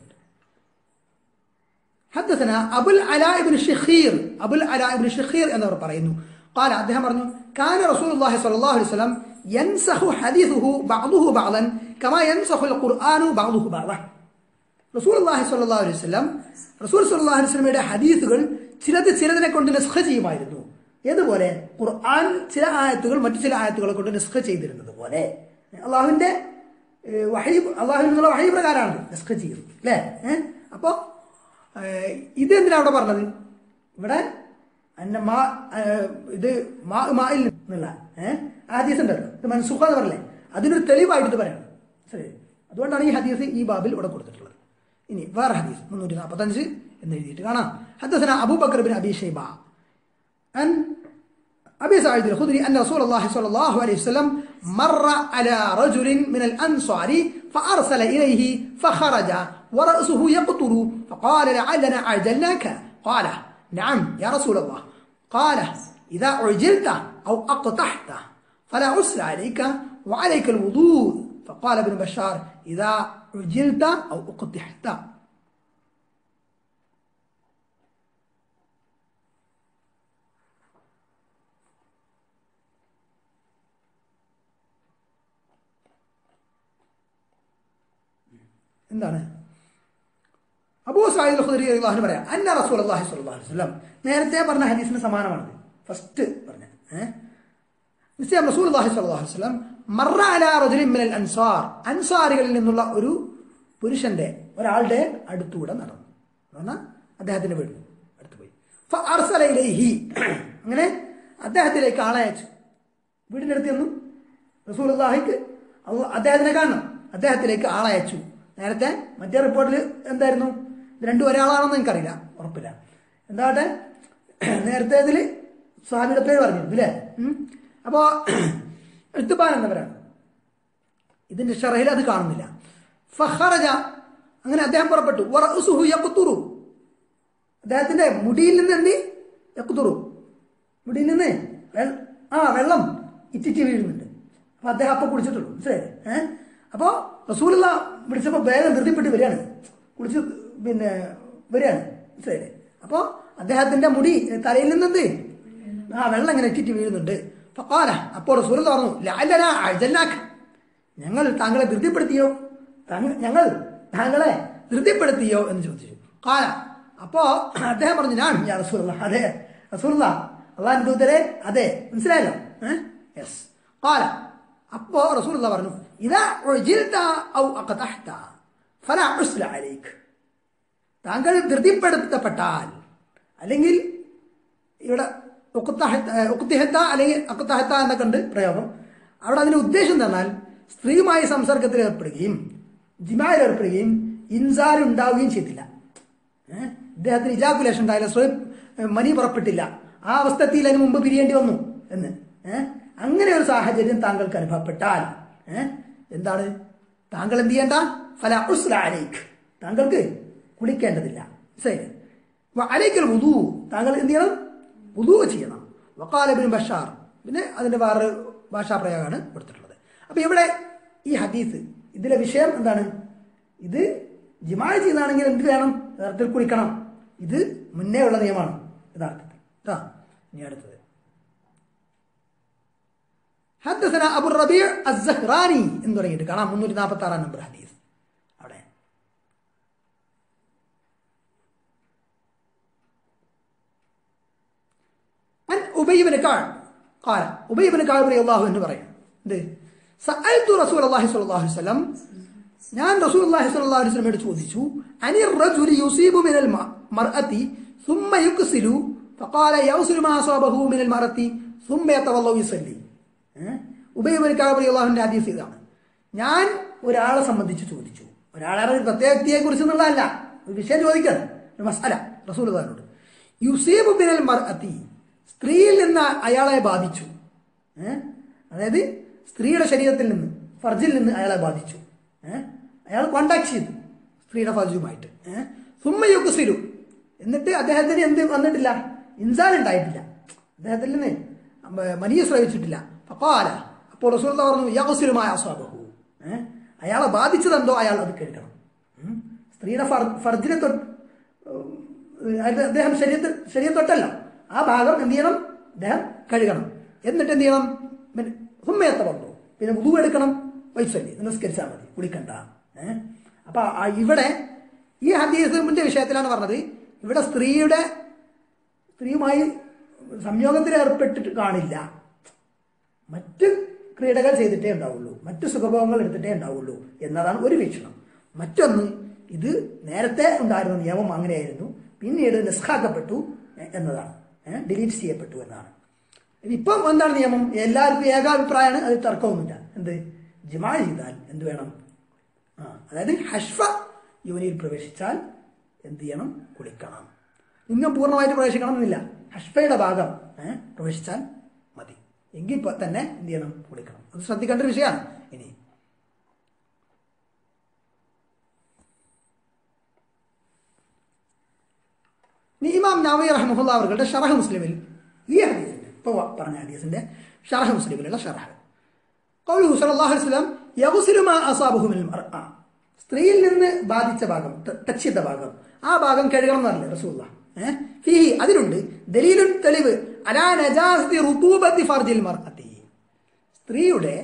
حدثنا أبو العلاء بن شخير أبو العلاء بن شخير എന്നവർ പറയുന്നു قال അദ്ദേഹം പറഞ്ഞു كان رسول الله صلى الله عليه وسلم ينسخ حديثه بعضه بعضا كما ينسخ القرآن بعضه بعضا റസൂൽ അള്ളാഹി സ്വല്ലാ അലൈഹി സ്വലം റസൂൽ സല്ലാ അലൈഹി സ്വലമയുടെ ഹദീസുകൾ ചിലത് ചിലതിനെ കൊണ്ട് നിസ്ഖ ചെയ്യുമായിരുന്നു ഏതുപോലെ ഖുർആൻ ചില ആയത്തുകൾ മറ്റു ചില ആയത്തുകളെ കൊണ്ട് നിസ്ഖ ചെയ്തിരുന്നത് പോലെ അള്ളാഹുവിന്റെ ഏഹ്, വഹി അള്ളാഹുവിൽ നിന്നുള്ള വഹി പ്രകാരമാണ് നിസ്ഖ ചെയ്യുന്നത് അല്ലേ ഏഹ് അപ്പോ ഏഹ്, ഇത് എന്തിനാ അവിടെ പറഞ്ഞത് ഇവിടെ അന്ന മാ ഏഹ്, ഇത് മാ മായിൽ നിന്നുള്ള ഏഹ് ആ ഹദീസ് ഉണ്ടല്ലോ ഇത് മൻസുഖ എന്ന് പറഞ്ഞില്ലേ അതിനൊരു തെളിവായിട്ട് ഇത് പറയണം ശരി അതുകൊണ്ടാണ് ഈ ഹദീസ് ഈ ബാബിൽ ഇവിടെ കൊടുത്തിട്ടുള്ളത് ഇനി വേറെ ഹദീസ് മുന്നൂറ്റി നാൽപ്പത്തഞ്ച് എന്ന് എഴുതിയിട്ട് കാണാം ഹദസന അബൂബക്കർ ബിൻ അബി ഷൈബ عن أبي سعيد الخدري أن رسول الله صلى الله عليه وسلم مر على رجل من الأنصار فأرسل إليه فخرج ورأسه يقطر فقال لعلنا عجلناك قال نعم يا رسول الله قال إذا عجلت أو أقطعت فلا عسر عليك وعليك الوضوء فقال ابن بشار إذا عجلت أو أقطعت എന്താണ് അബൂ സാഹിദ് ഖുദരി അള്ളാഹു പറയാം അന്ന റസൂൽ അള്ളാഹി സ്വല്ലല്ലാഹു അലൈഹി വസല്ലം നേരത്തെ പറഞ്ഞ ഹദീസിന് സമാനമാണത് ഫസ്റ്റ് പറഞ്ഞ ഏഹ് നിശ്ചയം റസൂൽ അള്ളാഹി സ്വല്ലല്ലാഹു അലൈഹി വസല്ലം മറ അലാ റജുലിൻ മിനൽ അൻസാർ അൻസാരികളിൽ നിന്നുള്ള ഒരു പുരുഷന്റെ ഒരാളുടെ അടുത്തുകൂടെ നടന്നു എന്ന് പറഞ്ഞാൽ അദ്ദേഹത്തിന്റെ വീട് അടുത്ത് പോയി ഫഅർസല ഇലൈഹി അങ്ങനെ അദ്ദേഹത്തിലേക്ക് ആളെ അയച്ചു വീടിന്റെ അടുത്ത് ചെന്നു റസൂൽ അള്ളാഹിക്ക് അദ്ദേഹത്തിനെ കാണണം അദ്ദേഹത്തിലേക്ക് ആളെ അയച്ചു നേരത്തെ മറ്റേ റിപ്പോർട്ടിൽ എന്തായിരുന്നു ഇത് രണ്ടും ഒരാളാണെന്ന് എനിക്കറിയില്ല ഉറപ്പില്ല എന്താട്ടെ നേരത്തെ ഇതിൽ സ്വാമിയുടെ പേര് പറഞ്ഞിരുന്നു അല്ലേ ഉം. അപ്പോ എഴുത്തുപാൻ എന്നവരാണ് ഇതിന്റെ ഷറഹിൽ അത് കാണുന്നില്ല ഫഹറജ അങ്ങനെ അദ്ദേഹം പുറപ്പെട്ടു വറഅസുഹു യഖ്തുറു അദ്ദേഹത്തിന്റെ മുടിയിൽ നിന്ന് എന്ത് യഖ്തുറു മുടിയിൽ നിന്ന് വെൾ- വെള്ളം ഇറ്റിറ്റ് വീഴുന്നുണ്ട് അപ്പൊ അദ്ദേഹം അപ്പൊ കുടിച്ചിട്ടുള്ളൂ മനസ്സിലായില്ലേ ഏഹ് അപ്പോ റസൂലുള്ള വിളിച്ചപ്പോ വേഗം ധൃതിപ്പെട്ട് വരികയാണ് കുടിച്ച് പിന്നെ വരികയാണ് മനസ്സിലായില്ലേ അപ്പോ അദ്ദേഹത്തിന്റെ മുടി തലയിൽ നിന്നെന്ത് ആ വെള്ളം ഇങ്ങനെ ഇറ്റിറ്റ് വീഴുന്നുണ്ട് ഫഖാല അപ്പോൾ റസൂലുള്ള പറഞ്ഞു ലാലന അജന്നാക്ക് ഞങ്ങൾ താങ്കളെ ധൃതിപ്പെടുത്തിയോ താങ്കൾ- ഞങ്ങൾ താങ്കളെ ധൃതിപ്പെടുത്തിയോ എന്ന് ചോദിച്ചു കാല അപ്പോ അദ്ദേഹം പറഞ്ഞു ഞാൻ യാ റസൂലുള്ള അതെ റസൂലുള്ള അള്ളാഹിന്റെ ദൂതരെ അതെ മനസ്സിലായല്ലോ യെസ് കാല അപ്പോ റസൂലുള്ള പറഞ്ഞു ഇതാ ഉജിൽത ഔ അഖതഹ്ത ഫലാ ഉസ്ല അലൈക് താങ്കൾ ധൃതിപ്പെടുത്തപ്പെട്ടാൽ അല്ലെങ്കിൽ ഇവിടെ ഉക്കുത്തഹത്ത- ഉക്കുത്തിഹത്ത അല്ലെങ്കിൽ അക്കുത്തഹത്ത എന്നൊക്കെ ഉണ്ട് പ്രയോഗം അവിടെ അതിന്റെ ഉദ്ദേശം എന്നാൽ സ്ത്രീയുമായി സംസർഗത്തിൽ ഏർപ്പെടുകയും ജിമായിൽ ഏർപ്പെടുകയും ഇൻസാർ ഉണ്ടാവുകയും ചെയ്തില്ല ഏഹ്? ഇദ്ദേഹത്തിന് ഇജാക്കുലേഷൻ ഉണ്ടായില്ല സ്വയം ഏഹ്, മനി പുറപ്പെട്ടില്ല ആ അവസ്ഥയിൽ അതിന് മുമ്പ് പിരിയേണ്ടി വന്നു എന്ന് ഏഹ്? അങ്ങനെ ഒരു സാഹചര്യം താങ്കൾക്ക് അനുഭവപ്പെട്ടാൽ ഏഹ്? എന്താണ് താങ്കൾ എന്ത് ചെയ്യേണ്ട ഫല ഉസ്ല അലൈക്ക് താങ്കൾക്ക് കുളിക്കേണ്ടതില്ല ശരി അലൈക്കൽ വുദു താങ്കൾ എന്ത് ചെയ്യണം വുദു ചെയ്യണം വക്കാലബിൻ ബഷാർ പിന്നെ അതിന്റെ വേറെ ഭാഷാപ്രയോഗമാണ് കൊടുത്തിട്ടുള്ളത് അപ്പൊ ഇവിടെ ഈ ഹദീസ് ഇതിലെ വിഷയം എന്താണ് ഇത് ജിമായ ചെയ്യുന്നതാണെങ്കിൽ എന്ത് വേണം യഥാർത്ഥത്തിൽ കുളിക്കണം ഇത് മുന്നേ ഉള്ള നിയമമാണ് യഥാർത്ഥത്തിൽ കേട്ടോ ഇനി അടുത്തത് حدثنا أبو الربيع الزهراني എന്ന് തുടങ്ങിയിട്ട് കാണാം മുന്നൂറ്റി നാൽപ്പത്തി ആറാം നമ്പർ ഹദീസ് അവിടെ عن أبي بن كعب قال أبي بن كعب رضي الله عنه പറയും എന്ത് سألت رسول الله صلى الله عليه وسلم ഞാൻ റസൂൽ അള്ളാഹി സ്വല്ലല്ലാഹു അലൈഹി വസല്ലമയോട് ചോദിച്ചു അനിർ റജുലി യുസീബു മിനൽ മ- മർഅതി ثم يغسل فقال يغسل ما أصابه من المرأة ثم يتوضأ ويصلي ഉബൈ ബിൻ കഅബ് റളിയല്ലാഹുവിന്റെ ഹദീസ് ഇതാണ് ഞാൻ ഒരാളെ സംബന്ധിച്ച് ചോദിച്ചു ഒരാളെ ഒരു പ്രത്യേക വ്യക്തിയെ കുറിച്ച് എന്നുള്ളതല്ല ഒരു വിഷയം ചോദിക്കണം ഒരു മസാല റസൂലുള്ളാഹിനോട് യുസീബു ബിനൽ മർഅതി സ്ത്രീയിൽ നിന്ന് അയാളെ ബാധിച്ചു ഏ? അതായത് സ്ത്രീയുടെ ശരീരത്തിൽ നിന്ന് ഫർജിൽ നിന്ന് അയാളെ ബാധിച്ചു ഏ? അയാൾ കോണ്ടാക്ട് ചെയ്തു സ്ത്രീയുടെ ഫർജുമായിട്ട് സുമ്മയുക്കുസിരു എന്നിട്ട് അദ്ദേഹത്തിന് എന്ത് വന്നിട്ടില്ല ഇൻസാൻ ഉണ്ടായിട്ടില്ല അദ്ദേഹത്തിൽ നിന്ന് മനിയ ശ്രവിച്ചിട്ടില്ല ഫഖാല അപ്പോൾ റസൂൽ പറഞ്ഞു യഹുസിലുമായ അസ്വാബഹു ഏഹ് അയാളെ ബാധിച്ചതെന്തോ അയാൾ അത് കേൾക്കണം ഉം. സ്ത്രീയുടെ ഫർ- ഫർജിനെ തൊട്ട് ഉം, അത് അദ്ദേഹം ശരീരത്തിൽ ശരീരം തൊട്ടല്ലോ ആ ഭാഗം എന്ത് ചെയ്യണം അദ്ദേഹം കഴുകണം എന്നിട്ട് എന്ത് ചെയ്യണം പിന്നെ ഹുമ്മയത്തെ വന്നു പിന്നെ ഉതു എടുക്കണം വൈസല്ലി നിസ്കരിച്ചാൽ മതി കുളിക്കണ്ട ഏഹ് അപ്പൊ ആ ഇവിടെ ഈ ഹദീസിന്റെ വിഷയത്തിലാണ് പറഞ്ഞത് ഇവിടെ സ്ത്രീയുടെ സ്ത്രീയുമായി സംയോഗത്തിൽ ഏർപ്പെട്ടിട്ട് കാണില്ല മറ്റ് ക്രീഡകൾ ചെയ്തിട്ടേ ഉണ്ടാവുള്ളൂ മറ്റു സുഖഭോഗങ്ങൾ എടുത്തിട്ടേ ഉണ്ടാവുള്ളൂ എന്നതാണ് ഒരു വീക്ഷണം മറ്റൊന്ന് ഇത് നേരത്തെ ഉണ്ടായിരുന്ന നിയമം അങ്ങനെയായിരുന്നു പിന്നീട് നിസ്കാക്കപ്പെട്ടു എ- എന്നതാണ് ഡിലീറ്റ് ചെയ്യപ്പെട്ടു എന്നതാണ് ഇപ്പം എന്താണ് നിയമം എല്ലാവർക്കും ഏകാഭിപ്രായമാണ് അത് തർക്കമൊന്നുമില്ല എന്ത് ജിമാ ചെയ്താൽ എന്ത് വേണം ആ അതായത് ഹഷ്ഫ യോനിയിൽ പ്രവേശിച്ചാൽ എന്ത് ചെയ്യണം കുളിക്കണം ലിംഗം പൂർണ്ണമായിട്ട് പ്രവേശിക്കണം എന്നില്ല ഹഷ്ഫയുടെ ഭാഗം ഏ, പ്രവേശിച്ചാൽ മതി എങ്കിൽ ഇപ്പൊ തന്നെ എന്ത് ചെയ്യണം കുളിക്കണം അത് ശ്രദ്ധിക്കേണ്ട ഒരു വിഷയമാണ് ഇനി ഇനി ഇമാം നവി റഹ്മുല്ല അവരുടെ ഷറഹ് മുസ്ലിമിൽ ഈ ഹദീസിന്റെ ഇപ്പൊ പറഞ്ഞ ഹദീസിന്റെ ഷറഹ് മുസ്ലിമിലുള്ള ഷറഹ് قوله صلى الله عليه وسلم يغسل ما أصابه من المرأة സ്ത്രീയിൽ നിന്ന് ബാധിച്ച ഭാഗം ത- ടച്ച് ചെയ്ത ഭാഗം ആ ഭാഗം കഴുകണം എന്നല്ലേ റസൂല്ല ഏഹ് ഫീഹി അതിലുണ്ട് ദലീലുൻ തെളിവ് അലാ നജാസതി റുതൂബത്തി ഫർജിൽ മർഅത്തി സ്ത്രീയുടെ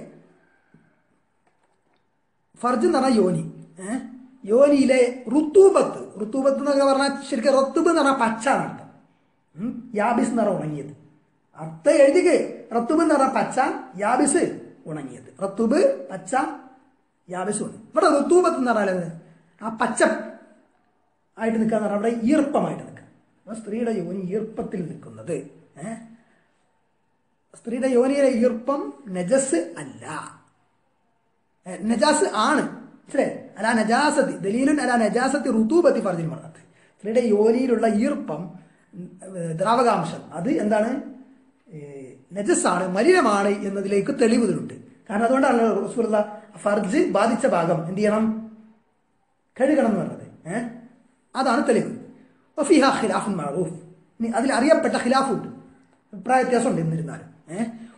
ഫർജ് എന്ന് പറഞ്ഞാൽ യോനി ഏഹ് യോനിയിലെ റുത്തൂബത്ത് റുത്തൂബത്ത് എന്നൊക്കെ പറഞ്ഞാൽ ശരിക്കും റത്തുബ് എന്ന് പറഞ്ഞാൽ പച്ച എന്നർത്ഥം ഉം. യാബിസ് എന്ന് പറഞ്ഞാൽ ഉണങ്ങിയത് അർത്ഥം എഴുതിക്ക് റത്തുബ് എന്ന് പറഞ്ഞാൽ പച്ച യാബിസ് ഉണങ്ങിയത് റത്തുബ് പച്ച യാബിസ് ഉണങ്ങി ഇവിടെ റുത്തൂബത്ത് എന്ന് പറഞ്ഞാൽ എന്ത്? ആ പച്ച ആയിട്ട് നിൽക്കുക എന്ന് പറഞ്ഞാൽ അവിടെ ഈർപ്പമായിട്ട് നിൽക്കുക അപ്പൊ സ്ത്രീയുടെ യോനി ഈർപ്പത്തിൽ നിൽക്കുന്നത് ഏഹ് സ്ത്രീയുടെ യോനിയിലെ ഈർപ്പം നജസ് അല്ല ഏ, നജാസ് ആണ് മനസ്സിലായി അല നജാസത്തി ദലീലുൻ അല നജാസത്തി റുതൂബത്തി ഫർജിൽ മറത്ത് സ്ത്രീയുടെ യോനിയിലുള്ള ഈർപ്പം ഉം, ഏ, ദ്രാവകാംശം അത് എന്താണ് ഏ, നജസ്സാണ് മലിനമാണ് എന്നതിലേക്ക് തെളിവ് ഇതിലുണ്ട് കാരണം അതുകൊണ്ടാണ് റസൂലുള്ള ഫർജ് ബാധിച്ച ഭാഗം എന്ത് ചെയ്യണം കഴുകണം എന്ന് പറഞ്ഞത് ഏഹ് അതാണ് തെളിവ് വഫീഹ ഖിലാഫുൻ മഅറൂഫ് ഇനി അതിൽ അറിയപ്പെട്ട ഖിലാഫുണ്ട് അഭിപ്രായ വ്യത്യാസമുണ്ട് എന്നിരുന്നാലും ഏഹ്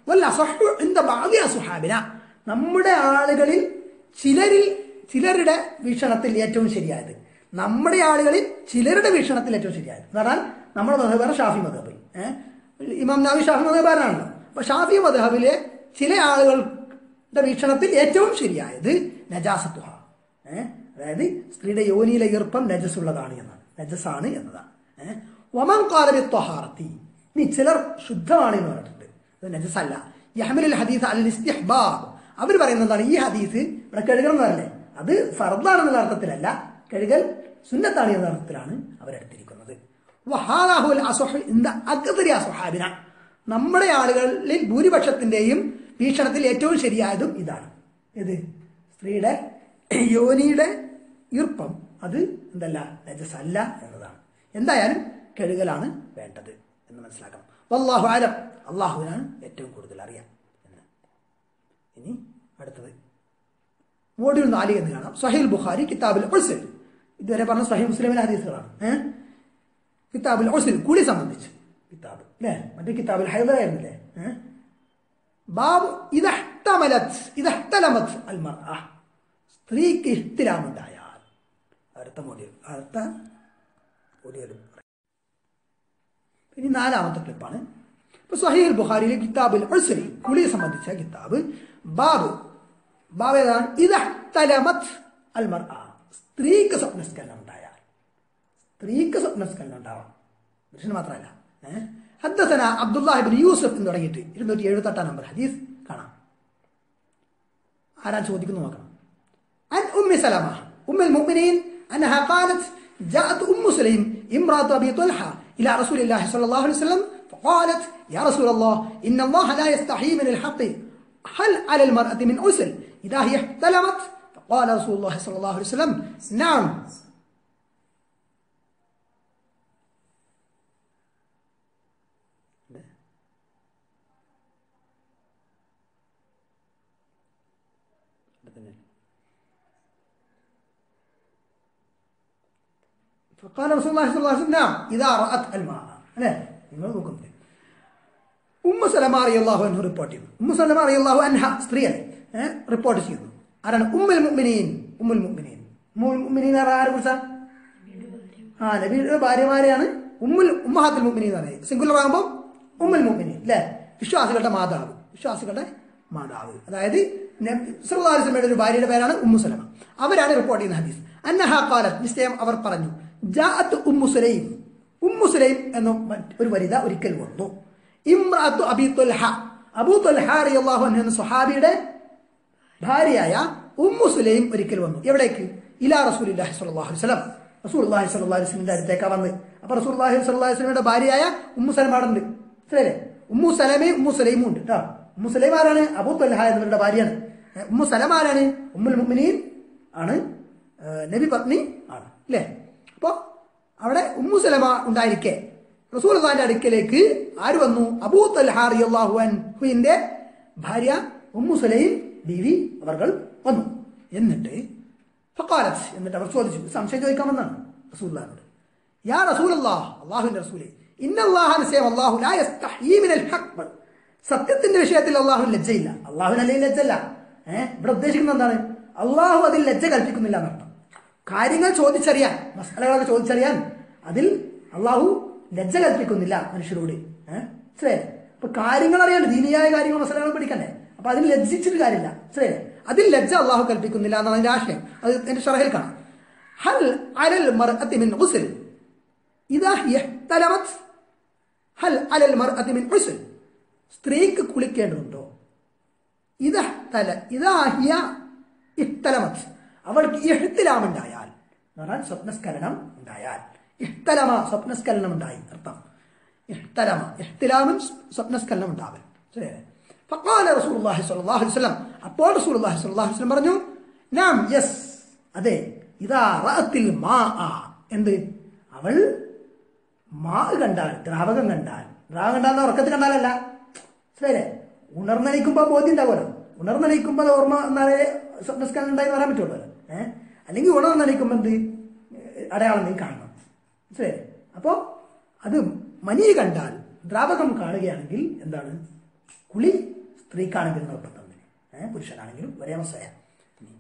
വല്ല അസഹു എന്താ ഭാവ്യ സുഹാബിന നമ്മുടെ ആളുകളിൽ ചിലരിൽ ചിലരുടെ വീക്ഷണത്തിൽ ഏറ്റവും ശരിയായത് നമ്മുടെ ആളുകളിൽ ചിലരുടെ വീക്ഷണത്തിൽ ഏറ്റവും ശരിയായത് എന്ന് പറഞ്ഞാൽ നമ്മുടെ മതബാണ് ഷാഫി മതബ് ഏഹ് ഇമാം നബി ഷാഫി മതബാരാണല്ലോ അപ്പൊ ഷാഫി മതബിലെ ചില ആളുകളുടെ വീക്ഷണത്തിൽ ഏറ്റവും ശരിയായത് നജാസത്തുഹ ഏഹ് അതായത് സ്ത്രീയുടെ യോനിയിലെ ഈർപ്പം നജസുള്ളതാണ് എന്നാണ് നജസാണ് എന്നതാണ് ഏഹ് വമൻ കാലബി ത്വഹാറത്തി ഇനി ചിലർ ശുദ്ധമാണ് എന്ന് പറഞ്ഞിട്ടുണ്ട് അത് നജസല്ല യഹ്മിലുൽ ഹദീസ് അൽ ഇസ്തിഹ്ബാബ് അവർ പറയുന്നതാണ് ഈ ഹദീസ് ഇവിടെ കഴുകണം എന്നല്ലേ അത് ഫർദാണെന്നുള്ള അർത്ഥത്തിലല്ല കഴുകൽ സുന്നത്താണ് എന്ന അർത്ഥത്തിലാണ് അവരെടുത്തിരിക്കുന്നത് വഹാദാഹുൽ അസ്വഹ് ഇന്ത അക്തരി അസ്വഹാബിന നമ്മുടെ ആളുകളിൽ ഭൂരിപക്ഷത്തിന്റെയും വീക്ഷണത്തിൽ ഏറ്റവും ശരിയായതും ഇതാണ് ഇത് സ്ത്രീയുടെ യോനിയുടെ ഈർപ്പം അത് എന്തല്ല നജസല്ല എന്നതാണ് എന്തായാലും കഴുകലാണ് വേണ്ടത് എന്ന് മനസ്സിലാക്കണം വല്ലാഹു ആലം അള്ളാഹുവിനാണ് ഏറ്റവും കൂടുതൽ അറിയാം എന്ന് ഇനി അടുത്തത് മോഡ്യൂൾ നാല് എന്ന് കാണാം സഹീൽ ബുഖാരി കിതാബുൽ ഉൾസിൽ ഇതുവരെ പറഞ്ഞ സഹീൽ മുസ്ലിമിലെ ഹദീസുകളാണ് ഏഹ് കിതാബുൽ ഉൾസിൽ കുളി സംബന്ധിച്ച് കിതാബ് അല്ലേ മറ്റേ കിതാബുൽ ഹൈദറായിരുന്നില്ലേ ഏഹ് ബാബ് ഇതഹ്തമലത് ഇതഹ്തലമത് അൽ മർഅ സ്ത്രീക്ക് ഇഹ്തിലാമുണ്ടായാൽ അടുത്ത മോഡ്യൂൾ അടുത്ത മോഡ്യൂളും ഇനി നാലാമത്തെ ക്ലിപ്പാണ് ഇപ്പൊ സഹീൽ ബുഖാരിയിലെ കിതാബുൽ ഉൾസരി കുളിയെ സംബന്ധിച്ച കിതാബ് ബാബ് ബാബ് ഏതാണ് ഇതഹ്തലമത് അൽ മർഅ സ്ത്രീക്ക് സ്വപ്നസ്കലനം ഉണ്ടായാൽ സ്ത്രീക്ക് സ്വപ്നസ്കലനം ഉണ്ടാവാം പുരുഷന് മാത്രമല്ല ഏഹ് ഹദ്ദസന അബ്ദുല്ലാഹി ബിൻ യൂസഫ് എന്ന് തുടങ്ങിയിട്ട് ഇരുന്നൂറ്റി എഴുപത്തെട്ടാം നമ്പർ ഹദീസ് കാണാം ആരാ ചോദിക്കുന്നു നോക്കണം عن أم سلمة أم المؤمنين أنها قالت جاءت أم سليم امرأة أبي طلحة إلى رسول الله صلى الله عليه وسلم فقالت يا رسول الله إن الله لا يستحيي من الحق هل على المرأة من عسل إذا هي احتلمت فقال رسول الله صلى الله عليه وسلم نعم فقال رسول الله صلى الله عليه وسلم نعم إذا رأت الماء അല്ലേ നിങ്ങൾ നോക്കുന്നില്ലേ ഉമ്മ സലമ അറിയാഹു എന്ന് റിപ്പോർട്ട് ചെയ്യുന്നു ഉമ്മ സലമ അറിയാഹു അൻഹ സ്ത്രീയല്ലേ റിപ്പോർട്ട് ചെയ്യുന്നു ആരാണ് ഉമ്മുൽ മുഅ്മിനീൻ ഉമ്മുൽ മുഅ്മിനീൻ ഉമ്മുൽ മുഅ്മിനീൻ ആരെ കുറിച്ചാ ആ നബിയുടെ ഭാര്യമാരെയാണ് ഉമ്മുൽ ഉമ്മഹാത്തുൽ മുഅ്മിനീൻ എന്ന് പറയുന്നത് സിംഗുലർ ആകുമ്പോൾ ഉമ്മുൽ മുഅ്മിനീൻ അല്ലേ വിശ്വാസികളുടെ മാതാവ് വിശ്വാസികളുടെ മാതാവ് അതായത് സുല്ലാസ്ലമയുടെ ഒരു ഭാര്യയുടെ പേരാണ് ഉമ്മു സലമ അവരാണ് റിപ്പോർട്ട് ചെയ്യുന്ന ഹദീസ് അന്നഹ ഖാലത്ത് നിശ്ചയം അവർ പറഞ്ഞു ജാഅത്ത് ഉമ്മു സുലൈം ഉമ്മു സുലൈം എന്ന ഒരു വനിത ഒരിക്കൽ വന്നു ഇമ്രാത്തു അബി തുൽഹ അബൂ തുൽഹ റളിയല്ലാഹു അൻഹു എന്ന സ്വഹാബിയുടെ ഭാര്യയായ ഉമ്മു സുലൈം ഒരിക്കൽ വന്നു എവിടേക്ക് ഇലാ റസൂലുള്ളാഹി സ്വല്ലല്ലാഹു അലൈഹി വസല്ലം റസൂലുള്ളാഹി സ്വല്ലല്ലാഹു അലൈഹി വസല്ലമിന്റെ അടുത്തേക്കാ വന്ന് അപ്പൊ റസൂലുള്ളാഹി സ്വല്ലല്ലാഹു അലൈഹി വസല്ലമയുടെ ഭാര്യയായ ഉമ്മു സലമ അവിടെ ഉണ്ട് ശരിയല്ലേ ഉമ്മു സലമയും ഉമ്മു സുലൈമും ഉണ്ട് കേട്ടോ ഉമ്മു സുലൈം ആരാണ് അബൂ തുൽഹ എന്നവരുടെ ഭാര്യയാണ് ഏ, ഉമ്മു സലമ ആരാണ് ഉമ്മുൽ മുഅ്മിനീൻ ആണ് ഏ, നബി പത്നി ആണ് അല്ലേ അപ്പോ അവിടെ ഉമ്മു സലമ ഉണ്ടായിരിക്കെ റസൂൽ അള്ളാന്റെ അടുക്കലേക്ക് ആര് വന്നു അബൂ തൽഹാറിയാഹു അൻഹുവിന്റെ ഭാര്യ ഉമ്മു സുലൈം ബീവി അവർ വന്നു എന്നിട്ട് ഫക്കാലത്ത് എന്നിട്ട് അവർ ചോദിച്ചു സംശയം ചോദിക്കാൻ വന്നാണ് റസൂല്ലാനോട് യാ റസൂൽ അള്ളാഹ് അള്ളാഹുവിന്റെ റസൂലെ ഇന്നല്ലാഹ നിശ്ചയം അള്ളാഹു ലാ യസ്തഹീ മിനൽ ഹഖ് സത്യത്തിന്റെ വിഷയത്തിൽ അള്ളാഹു ലജ്ജയില്ല അള്ളാഹുവിന് അല്ലെങ്കിൽ ലജ്ജല്ല ഏഹ് ഇവിടെ ഉദ്ദേശിക്കുന്നത് എന്താണ് അള്ളാഹു അതിൽ ലജ്ജ കൽപ്പിക്കുന്നില്ല എന്നർത്ഥം കാര്യങ്ങൾ ചോദിച്ചറിയാൻ മസാലകളൊക്കെ ചോദിച്ചറിയാൻ അതിൽ അള്ളാഹു ലജ്ജ കൽപ്പിക്കുന്നില്ല മനുഷ്യരോട് ഏഹ് മനസ്സിലായേ അപ്പൊ കാര്യങ്ങൾ അറിയാൻ ദീനിയായ കാര്യങ്ങൾ മസാലകൾ പഠിക്കണ്ടേ അപ്പൊ അതിൽ ലജ്ജിച്ചിട്ട് കാര്യമില്ല മനസ്സിലായേ അതിൽ ലജ്ജ അള്ളാഹു കൽപ്പിക്കുന്നില്ല എന്നാണ് അതിന്റെ ആശയം അത് എന്റെ ഷറഹിൽ കാണാം ഹൽ അലൽ മർഅത്തി മിൻ ഉസ്ൽ ഇദാ ഹിയ തലമത് ഹൽ അലൽ മർഅത്തി മിൻ ഉസ്ൽ സ്ത്രീക്ക് കുളിക്കേണ്ടതുണ്ടോ ഇതാ തല ഇതാ ഹിയ ഇഹ്തലമത് അവൾക്ക് ഇഹ്തിലാം ഉണ്ടായാൽ എന്ന് പറഞ്ഞാൽ സ്വപ്നസ്ഖലനം ഉണ്ടായാൽ ഇഹ്തലമ സ്വപ്നസ്ഖലനം ഉണ്ടായി അർത്ഥം ഇഹ്തലമ ഇഹ്തിലാമൻ സ്വപ്നസ്ഖലനം ഉണ്ടാവൽ ശരിയല്ലേ ഫഖാല റസൂലുള്ളാഹി സ്വല്ലല്ലാഹു അലൈഹി വസല്ലം അപ്പോൾ റസൂലുള്ളാഹി സ്വല്ലല്ലാഹു അലൈഹി വസല്ലം പറഞ്ഞു നാം യെസ് അതെ ഇതാ റഅത്തിൽ മാ എന്ത് അവൾ മാ കണ്ടാൽ ദ്രാവകം കണ്ടാൽ ദ്രാവകം കണ്ടാൽ ഉറക്കത്തിൽ കണ്ടാലല്ല ശരിയല്ലേ ഉണർന്നണിക്കുമ്പോൾ ബോധ്യം ഉണ്ടാവുമല്ലോ ഉണർന്നണിക്കുമ്പോൾ അത് ഓർമ്മ എന്നാലേ സ്വപ്നസ്കാരം ഉണ്ടായി പറയാൻ പറ്റുള്ളൂ ഏഹ് അല്ലെങ്കിൽ ഉണർന്നണിക്കുമ്പോൾ എന്ത് അടയാളം നീ കാണണം ശരി അപ്പോൾ അത് മനി കണ്ടാൽ ദ്രാവകം കാണുകയാണെങ്കിൽ എന്താണ് കുളി സ്ത്രീക്കാണെങ്കിലും നിർബന്ധം തന്നെ ഏഹ് പുരുഷനാണെങ്കിലും ഒരേ അവസ്ഥയാണ് ഇനി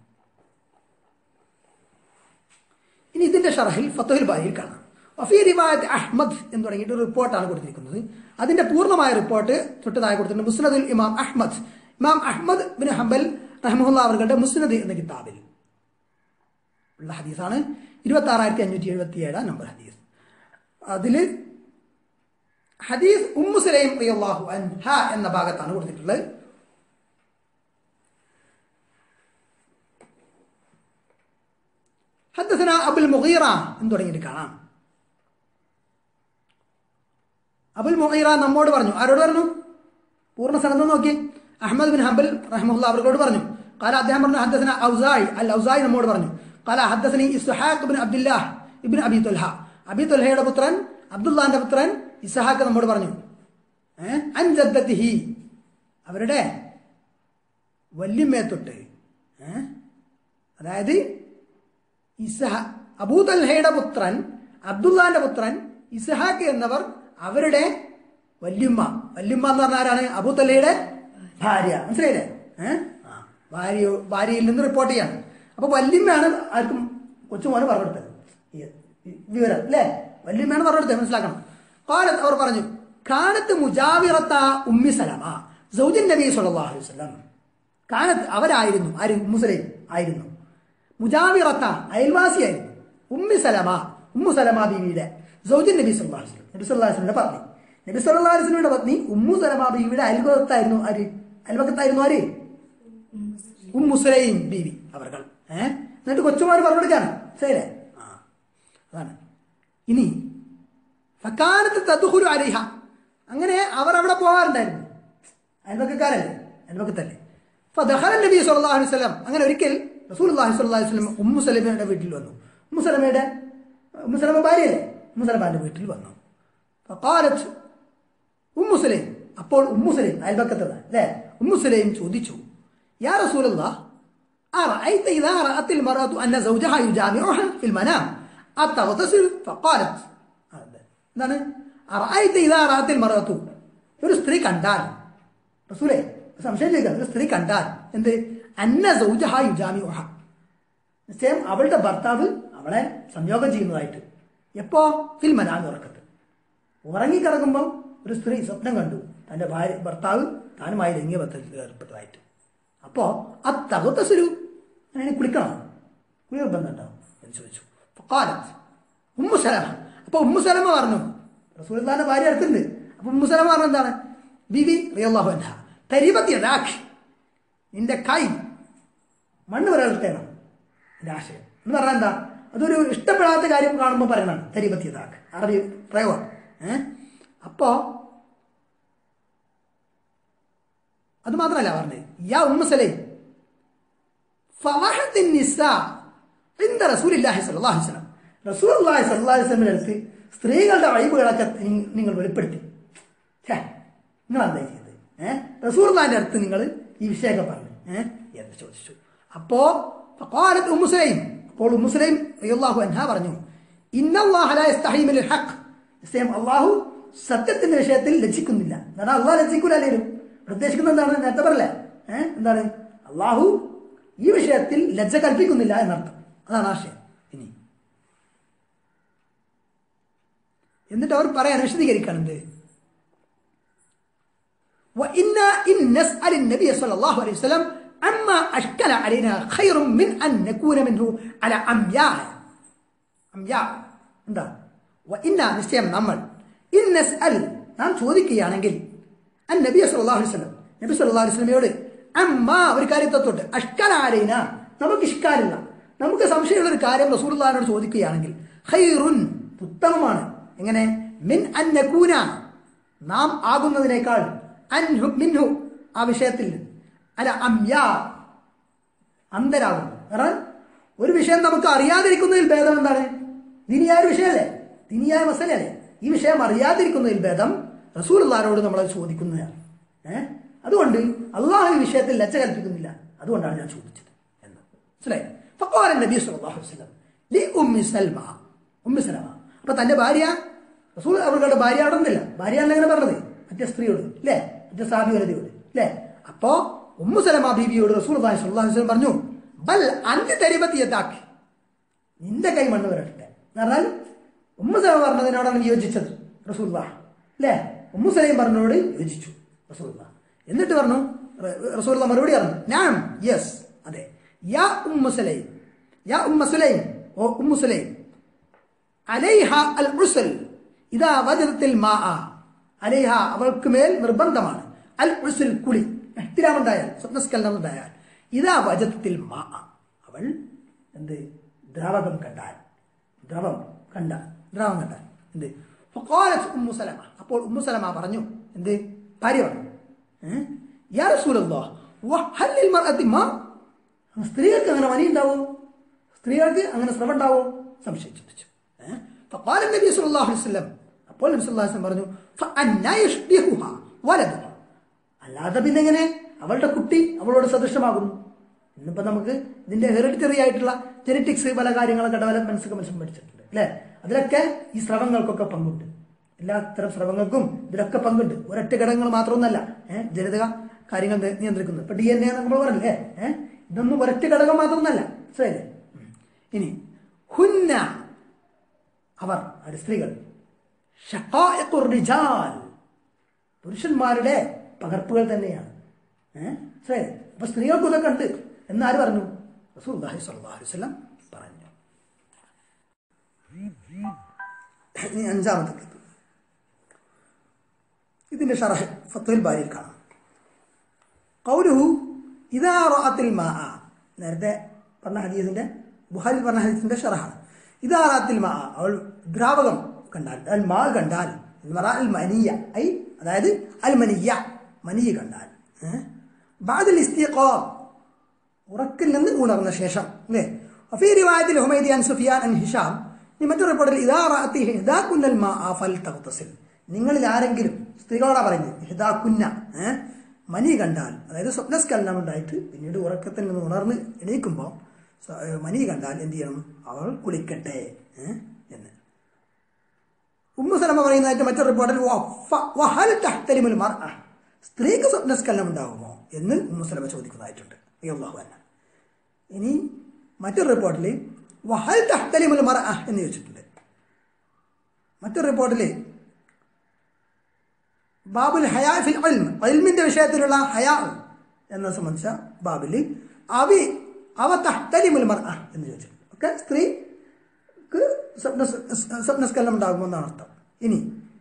ഇനി ഇതിന്റെ ഷറഹിൽ ഫത്തുൽ ബാരിയിൽ കാണാം വഫീ റിവായത്ത് അഹ്മദ് എന്ന് തുടങ്ങിയിട്ട് ഒരു റിപ്പോർട്ടാണ് കൊടുത്തിരിക്കുന്നത് അതിന്റെ പൂർണ്ണമായ റിപ്പോർട്ട് തൊട്ടതായി കൊടുത്തിട്ടുണ്ട് മുസ്നദുൽ ഇമാം അഹ്മദ് ഇമാം അഹ്മദ് ബിൻ ഹംബൽ റഹ്മുല്ല അവരുടെ മുസ്നദ് എന്ന കിതാബിൽ ഉള്ള ഹദീസാണ് ഇരുപത്തി ആറായിരത്തി അഞ്ഞൂറ്റി എഴുപത്തി ഏഴാം നമ്പർ ഹദീസ് അതില് ഹദീസ് ഉമ്മു സലൈം റളിയല്ലാഹു അൻഹ എന്ന ഭാഗത്താണ് കൊടുത്തിട്ടുള്ളത് حدثنا അബുൽ മുഗീറ എന്ന് തുടങ്ങിയിട്ട് കാണാം അബുൽ മുഗീറ നമ്മോട് പറഞ്ഞു ആരോട് പറഞ്ഞു പൂർണ്ണ സനന്ദം നോക്കി അഹമ്മദ് ബിൻ ഹംബൽ റഹ്മുല്ല അവരോട് പറഞ്ഞു കാല അദ്ദേഹം പറഞ്ഞു ഹദ്ദസന ഔസായി അൽ ഔസായി നമ്മോട് പറഞ്ഞു കാല ഹദ്ദസനി ഇസ്ഹാഖ് ബിൻ അബ്ദുല്ലാഹ് ഇബിൻ അബി തുൽഹ അബി തുൽഹയുടെ പുത്രൻ അബ്ദുല്ലാന്റെ പുത്രൻ ഇസ്ഹാഖ് നമ്മോട് പറഞ്ഞു ഏഹ് അൻജദ്ദത്തിഹി അവരുടെ വല്യമ്മയെ തൊട്ട് ഏഹ് അതായത് ഇസഹ അബൂതൽഹയുടെ പുത്രൻ അബ്ദുല്ലാന്റെ പുത്രൻ ഇസഹാക്ക് എന്നവർ അവരുടെ വല്യമ്മ വല്യമ്മ എന്ന് പറഞ്ഞ ആരാണ് അബൂതല്ലയുടെ ഭാര്യ മനസ്സിലായില്ലേ ഏഹ് ആ ഭാര്യ ഭാര്യയിൽ നിന്ന് റിപ്പോർട്ട് ചെയ്യാണ് അപ്പൊ വല്യമ്മയാണ് ആർക്കും കൊച്ചുമോന് പറഞ്ഞു കൊടുത്തത് ഈ ഈ വിവരം അല്ലേ വല്യമ്മയാണ് പറഞ്ഞു കൊടുത്തത് മനസ്സിലാക്കണം കാലത്ത് അവർ പറഞ്ഞു കാലത്ത് മുജാവിറത്ത ഉമ്മി സലമ സൗദിൻ നബി സല്ലല്ലാഹു അലൈഹി വസല്ലം കാലത്ത് അവരായിരുന്നു ആര് മുസ്ലിം ആയിരുന്നു മുജാവിറത്ത അയൽവാസിയായിരുന്നു ഉമ്മി സലമ ഉമ്മു സലമ ബീവിയുടെ സൗജൻ നബി സല്ലല്ലാഹു അലൈഹി വസല്ലം നബി സല്ലല്ലാഹു അലൈഹി വസല്ലമയുടെ പത്നി നബി സല്ലല്ലാഹു അലൈഹി വസല്ലമയുടെ പത്നി ഉമ്മു സലമ ബീവിയുടെ അയൽവക്കത്തായിരുന്നു ആര് അയൽവക്കത്തായിരുന്നു ആര് ഉമ്മു സുലൈം ബീവി അവർകൾ ഏഹ് എന്നിട്ട് കൊച്ചുമാര് പറഞ്ഞു കൊടുക്കാണ് ശരിയല്ലേ ആ അതാണ് ഇനി ഫക്കാലത്ത് തദ്ഹുലു അലിഹ അങ്ങനെ അവർ അവിടെ പോകാറുണ്ടായിരുന്നു അയൽവക്കക്കാരല്ലേ അയൽവക്കത്തല്ലേ ഫദഖല നബി സല്ലല്ലാഹു അലൈഹി വസല്ലം അങ്ങനെ ഒരിക്കൽ റസൂലുള്ളാഹി സ്വല്ലല്ലാഹു അലൈഹി വസല്ലം ഉമ്മു സലമയുടെ വീട്ടിൽ വന്നു ഉമ്മു സലമയുടെ ഉമ്മു സലമ ഭാര്യയല്ലേ ഉമ്മു സലമാന്റെ വീട്ടിൽ വന്നു ഫഖാലത്ത് ഉമ്മു സലൈം അപ്പോൾ ഉമ്മു സലൈം അയൽപക്കത്തത് അല്ലേ ഉമ്മു സലൈം ചോദിച്ചു യാ റസൂലല്ലാഹ് أرأيت إذا رأت المرأة أن زوجها يجامعها في المنام أتغتسل فقالت എന്താണ് അറായിത്ത ഇതാ റാത്തിൽ മറത്തു ഒരു സ്ത്രീ കണ്ടാൽ റസൂലേ സംശയം ചോദിക്കാം ഒരു സ്ത്രീ കണ്ടാൽ എന്ത് അന്ന സൗജഹ യുജാമി ഓഹ നിശ്ചയം അവളുടെ ഭർത്താവ് അവളെ സംയോഗം ചെയ്യുന്നതായിട്ട് എപ്പോ ഫിൽമനാന്ന് ഉറക്കത്ത് ഉറങ്ങിക്കിടക്കുമ്പോൾ ഒരു സ്ത്രീ സ്വപ്നം കണ്ടു തന്റെ ഭാര്യ ഭർത്താവ് താനുമായി ലൈംഗിക ബന്ധത്തിൽ ഏർപ്പെട്ടതായിട്ട് അപ്പോ ആ തകത്ത സുരു അങ്ങനെ കുളിക്കണം കുളി നിർബന്ധം ഉണ്ടാവും എന്ന് ചോദിച്ചു ഫഖാലത്ത് ഉമ്മു സലമ അപ്പൊ ഉമ്മു സലമ പറഞ്ഞു റസൂലുള്ളാഹിന്റെ ഭാര്യ അടുത്തുണ്ട് അപ്പൊ ഉമ്മു സലമ പറഞ്ഞു എന്താണ് ബിബി റിയല്ലാഹു അൻഹ തരിപത്തി റാഖ് നിന്റെ കൈ മണ്ണ് വരൾത്തേണം എന്റെ ആശയം എന്ന് പറഞ്ഞാൽ എന്താ അതൊരു ഇഷ്ടപ്പെടാത്ത കാര്യം കാണുമ്പോൾ പറയണം തരിപത്തി റാഖ് അറബി പ്രയോഗം ഏഹ് അപ്പോ അത് മാത്രമല്ല പറഞ്ഞത് യാ ഉമ്മ സലൈം ഫവഹത്തിൻ നിസാ ഇന്ദ റസൂലില്ലാഹി സ്വല്ലല്ലാഹു അലൈഹി വസല്ലം റസൂലുള്ളാഹി സ്വല്ലല്ലാഹു അലൈഹി വസല്ലമിന്റെ അടുത്ത് സ്ത്രീകളുടെ വൈബുകളൊക്കെ നി- നിങ്ങൾ വെളിപ്പെടുത്തി ഛേ, നിങ്ങൾ എന്താ ചെയ്തത് ഏഹ് റസൂലുള്ളാഹിന്റെ അടുത്ത് നിങ്ങൾ ഈ വിഷയമൊക്കെ പറഞ്ഞു ഏഹ് എന്ന് ചോദിച്ചു അപ്പോ ഫഖാലത്ത് ഉമ്മു സലൈം അപ്പോൾ ഉമ്മു സലൈം റളിയല്ലാഹു അൻഹ പറഞ്ഞു ഇന്നല്ലാഹ ലാ യസ്തഹീ മിനൽ ഹഖ് നിശ്ചയം അള്ളാഹു സത്യത്തിന്റെ വിഷയത്തിൽ ലജ്ജിക്കുന്നില്ല കാരണം അള്ളാഹ് ലജ്ജിക്കൂല അല്ലേലും ഉദ്ദേശിക്കുന്നത് എന്താണ് നേരത്തെ പറയല്ലേ ഏഹ് എന്താണ് അള്ളാഹു ഈ വിഷയത്തിൽ ലജ്ജ കൽപ്പിക്കുന്നില്ല എന്നർത്ഥം അതാണ് ആശയം ഇനി എന്നിട്ട് അവർ പറയാൻ വിശദീകരിക്കാണെന്ത് وإنا إن نسأل النبي صلى الله عليه وسلم عما أشكل علينا خير من أن نكون منه على أمياء أمياء എന്താ وإنا നിശ്ചയം നമ്മൾ ഇൻ നസ്അൽ നാം ചോദിക്കുകയാണെങ്കിൽ അൻ നബി സല്ലല്ലാഹു അലൈഹി വസല്ലം നബി സല്ലല്ലാഹു അലൈഹി വസല്ലമയോട് അമ്മ ഒരു കാര്യത്തെ തൊട്ട് അഷ്കലാലൈന നമുക്ക് ഇഷ്കാരില്ല നമുക്ക് സംശയമുള്ള ഒരു കാര്യം റസൂലുള്ളാഹിനോട് ചോദിക്കുകയാണെങ്കിൽ ഖൈറുൻ ഉത്തമമാണ് എങ്ങനെ മിൻ അൻ നകൂന നാം ആകുന്നതിനേക്കാൾ അൻഹു മിൻഹു ആ വിഷയത്തിൽ അല്ല അമ്യാ അന്തരാകുന്നു കാരണം ഒരു വിഷയം നമുക്ക് അറിയാതിരിക്കുന്നതിൽ ഭേദം എന്താണ് ദിനിയായ ഒരു വിഷയമല്ലേ ദിനിയായ മസലല്ലേ ഈ വിഷയം അറിയാതിരിക്കുന്നതിൽ ഭേദം റസൂലുള്ളാഹിനോട് നമ്മൾ അത് ചോദിക്കുന്നതാണ് ഏഹ് അതുകൊണ്ട് അള്ളാഹു ഈ വിഷയത്തിൽ ലജ്ജ കൽപ്പിക്കുന്നില്ല അതുകൊണ്ടാണ് ഞാൻ ചോദിച്ചത് എന്ന് മനസ്സിലായി ഫഖാല നബി സല്ലല്ലാഹു അലൈഹി വസല്ലം ലി ഉമ്മി സൽമ ഉമ്മി സലമ അപ്പൊ തന്റെ ഭാര്യ റസൂൽ അവരുടെ ഭാര്യ അവിടെ ഒന്നില്ല ഭാര്യ എന്നെങ്ങനെ പറഞ്ഞത് മറ്റേ സ്ത്രീയോട് അല്ലേ മറ്റേ സാബി വലതിയോട് അല്ലേ അപ്പോ ഉമ്മു സലമ ബീബിയോട് റസൂൽ വസ്ലം പറഞ്ഞു ബൽ അന്റെ തരിപത്തിയത്താക്കി നിന്റെ കൈ മണ്ണ് വരട്ടെ എന്ന് പറഞ്ഞാൽ ഉമ്മു സലമ പറഞ്ഞതിനോടാണ് വിയോജിച്ചത് റസൂൽ അല്ലേ ഉമ്മു സലൈം പറഞ്ഞോട് യോജിച്ചു റസൂൽ എന്നിട്ട് പറഞ്ഞു റസൂൽ മറുപടി പറഞ്ഞു ഞാൻ യെസ് അതെ യാ ഉമ്മു സലൈം യാ ഉമ്മ സുലൈം ഓ ഉമ്മു സുലൈം അലൈഹ അൽ ഉസൽ ഇതാ വജനത്തിൽ മാ അലൈഹ അവൾക്ക് മേൽ നിർബന്ധമാണ് അൽ ഉസുൽ കുളി എഹ്തിരാമുണ്ടായാൽ സ്വപ്നസ്കലനമുണ്ടായാൽ ഇതാ വജത്തിൽ മാ അവൾ എന്ത് ദ്രാവകം കണ്ടാൽ ദ്രവം കണ്ട ദ്രാവം കണ്ടാൽ എന്ത് ഫഖാലത്ത് ഉമ്മു സലമ അപ്പോൾ ഉമ്മു സലമ പറഞ്ഞു എന്ത് ഭാര്യ പറഞ്ഞു ഏ? യാ റസൂലല്ലാഹ് വഹൽ ലിൽ മർഅത്തി മാ സ്ത്രീകൾക്ക് അങ്ങനെ മനി ഉണ്ടാവോ സ്ത്രീകൾക്ക് അങ്ങനെ ശ്രമം ഉണ്ടാവോ സംശയം ചോദിച്ചു ഏ? ഫഖാല നബി സല്ലല്ലാഹു അലൈഹി വസല്ലം അപ്പോൾ നബി സല്ലല്ലാഹു അലൈഹി വസല്ലം പറഞ്ഞു ഫഅന്നാ യഷ്ബിഹുഹ വലദുഹ അല്ലാതെ പിന്നെ എങ്ങനെ അവളുടെ കുട്ടി അവളോട് സദൃശമാകുന്നു ഇന്നിപ്പോ നമുക്ക് ഇതിന്റെ ഹെറിഡിറ്ററി ആയിട്ടുള്ള ജെനറ്റിക്സ് പല കാര്യങ്ങളൊക്കെ ഡെവലപ്മെന്റ്സ് ഒക്കെ മനുഷ്യൻ പഠിച്ചിട്ടുണ്ട് അല്ലെ അതിലൊക്കെ ഈ സ്രവങ്ങൾക്കൊക്കെ പങ്കുണ്ട് എല്ലാ തരം സ്രവങ്ങൾക്കും ഇതിലൊക്കെ പങ്കുണ്ട് ഒരൊറ്റ ഘടകങ്ങൾ മാത്രമൊന്നല്ല ഏഹ് ജനിതക കാര്യങ്ങൾ നി- നിയന്ത്രിക്കുന്നത് ഇപ്പൊ ഡി എൻ എ നമ്മൾ പറഞ്ഞില്ലേ ഏഹ് ഇതൊന്നും ഒരൊറ്റ ഘടകം മാത്രമൊന്നല്ല മനസ്സിലായില്ലേ ഉം. ഇനി ഹുന്ന അവർ അത് സ്ത്രീകൾ ഷഖായിഖുർ റിജാൽ പുരുഷന്മാരുടെ പകർപ്പുകൾ തന്നെയാണ് ഏഹ് ശരി അപ്പൊ സ്ത്രീകൾക്കും ഇതൊക്കെ ഉണ്ട് എന്നാര് പറഞ്ഞു റസൂലുള്ളാഹി സ്വല്ലല്ലാഹു അലൈഹി വസല്ലം പറഞ്ഞു ഇനി അഞ്ചാമത്തെ ക്ലിപ്പ് ഇതിന്റെ ഷറഹ് ഫത്തുൽ ബാരിയിൽ കാണാം കൗലുഹു ഇതാ റഅത്തിൽ മാ നേരത്തെ പറഞ്ഞ ഹദീസിന്റെ ബുഹാരി പറഞ്ഞ ഹദീസിന്റെ ഷറഹാണ് ഇതാ റഅത്തിൽ മാ അവൾ ദ്രാവകം കണ്ടാൽ അൽ മാ കണ്ടാൽ എന്ന് പറഞ്ഞാൽ അൽ മനിയ ഐ അതായത് അൽ മനിയ മനിയ കണ്ടാൽ ഏഹ്? ബാദിൽ ഇസ്തിഖാം ഉറക്കിൽ നിന്ന് ഉണർന്ന ശേഷം അല്ലേ وفي رواية الحميدي عن سفيان عن هشام ഇനി മറ്റൊരു റിപ്പോർട്ടിൽ ഇതാ റാത്തി ഹിദാക്കുന്നൽ മാ ഫൽ തഗ്തസിൽ നിങ്ങളിൽ ആരെങ്കിലും സ്ത്രീകളോടാ പറയുന്നത് ഹിദാക്കുന്ന ഏഹ് മനി കണ്ടാൽ അതായത് സ്വപ്നസ്കലനം ഉണ്ടായിട്ട് പിന്നീട് ഉറക്കത്തിൽ നിന്ന് ഉണർന്ന് എണീക്കുമ്പോൾ സ- ഏഹ് മനി കണ്ടാൽ എന്ത് ചെയ്യണം അവൾ കുളിക്കട്ടെ ഏഹ് എന്ന് ഉമ്മു സലമ പറയുന്നതായിട്ട് മറ്റൊരു റിപ്പോർട്ടിൽ വഫ- വഹൽ തഹ്തലിമുൽ മർഅ സ്ത്രീക്ക് സ്വപ്നസ്കലനം ഉണ്ടാകുമോ എന്ന് ഉമ്മു സലമ ചോദിക്കുന്നതായിട്ടുണ്ട് അള്ളാഹു അല്ല ഇനി മറ്റൊരു റിപ്പോർട്ടിൽ വഹൽ തഹ്തലിമുൽ മർഅ എന്ന് ചോദിച്ചിട്ടുണ്ട് മറ്റൊരു റിപ്പോർട്ടിൽ ബാബുൽ ഹയാ ഫിൽ ഇൽം ഇൽമിന്റെ വിഷയത്തിലുള്ള ഹയാ എന്നെ സംബന്ധിച്ച ബാബിൽ അവി അവ തഹ്തലിമുൽ മർഅ എന്ന് ചോദിച്ചിട്ടുണ്ട് ഓക്കെ സ്ത്രീക്ക് സ്വപ്ന സ്വപ്നസ്കലനം ഉണ്ടാകുമോ എന്നാണ് അർത്ഥം ഇനി